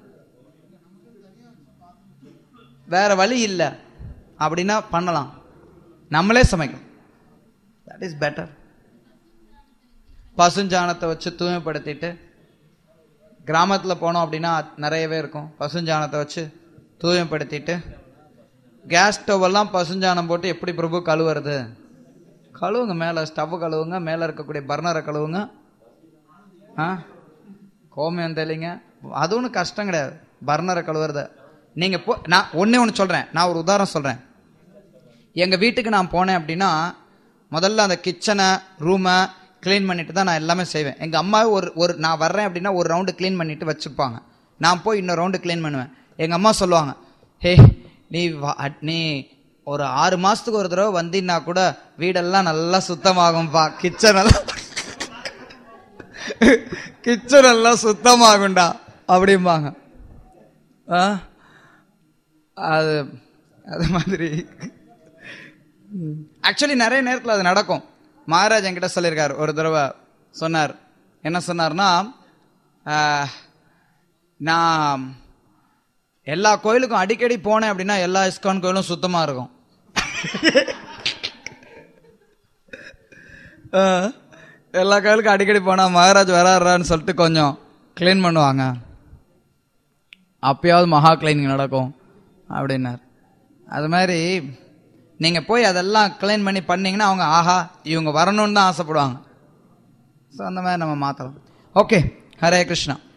வேற வழி இல்லை அப்படின்னா பண்ணலாம் நம்மளே சமைக்கலாம் தட் இஸ் பெட்டர் பசுஞ்சாணத்தை வச்சு தூய்மைப்படுத்திட்டு கிராமத்தில் போனோம் அப்படின்னா நிறையவே இருக்கும் பசுஞ்சாணத்தை வச்சு தூய்மைப்படுத்திட்டு கேஸ் ஸ்டவ் எல்லாம் பசுஞ்சாணம் போட்டு எப்படி பிரபு கழுவுறது கழுவுங்க மேலே ஸ்டவ் கழுவுங்க மேலே இருக்கக்கூடிய பர்னரை கழுவுங்க ஆ கோமியம் தெளிங்க அது ஒன்றும் கஷ்டம் கிடையாது பர்னரை கழுவுறத நீங்கள் போ நான் ஒன்றே ஒன்று சொல்கிறேன் நான் ஒரு உதாரணம் சொல்கிறேன் எங்கள் வீட்டுக்கு நான் போனேன் அப்படின்னா முதல்ல அந்த கிச்சனை ரூமை க்ளீன் பண்ணிட்டு தான் நான் எல்லாமே செய்வேன் எங்கள் அம்மா ஒரு ஒரு நான் வர்றேன் அப்படின்னா ஒரு ரவுண்டு க்ளீன் பண்ணிட்டு வச்சுருப்பாங்க நான் போய் இன்னொரு ரவுண்டு க்ளீன் பண்ணுவேன் எங்கள் அம்மா சொல்லுவாங்க ஹே நீ வா- நீ ஒரு ஆறு மாசத்துக்கு ஒரு தடவை வந்தீங்கன்னா கூட வீடெல்லாம் நல்லா சுத்தமாகும்பா கிச்சன் எல்லாம் கிச்சன் எல்லாம் சுத்தமாகும்டா அப்படிம்பாங்க ஆ அது அது மாதிரி ஆக்சுவலி நிறைய நேரத்தில் அது நடக்கும் மகாராஜ் என்கிட்ட சொல்லியிருக்காரு ஒரு தடவை சொன்னார் என்ன சொன்னார்னா ஆஹ், நான் எல்லா கோயிலுக்கும் அடிக்கடி போனேன் அப்படின்னா எல்லா இஸ்கான் கோயிலும் சுத்தமா இருக்கும் அஹ், எல்லா கோயிலுக்கும் அடிக்கடி போனா மகாராஜ் வராறான்னு சொல்லிட்டு கொஞ்சம் க்ளீன் பண்ணுவாங்க அப்பயாவது மகா கிளீனிங் நடக்கும் அப்படின்னார் அது மாதிரி நீங்க போய் அதெல்லாம் க்ளீன் பண்ணி பண்ணீங்கன்னா அவங்க ஆஹா இவங்க வரணும்னு தான் ஆசைப்படுவாங்க ஸோ அந்த மாதிரி நம்ம மாற்றலாம் ஓகே ஹரே கிருஷ்ணா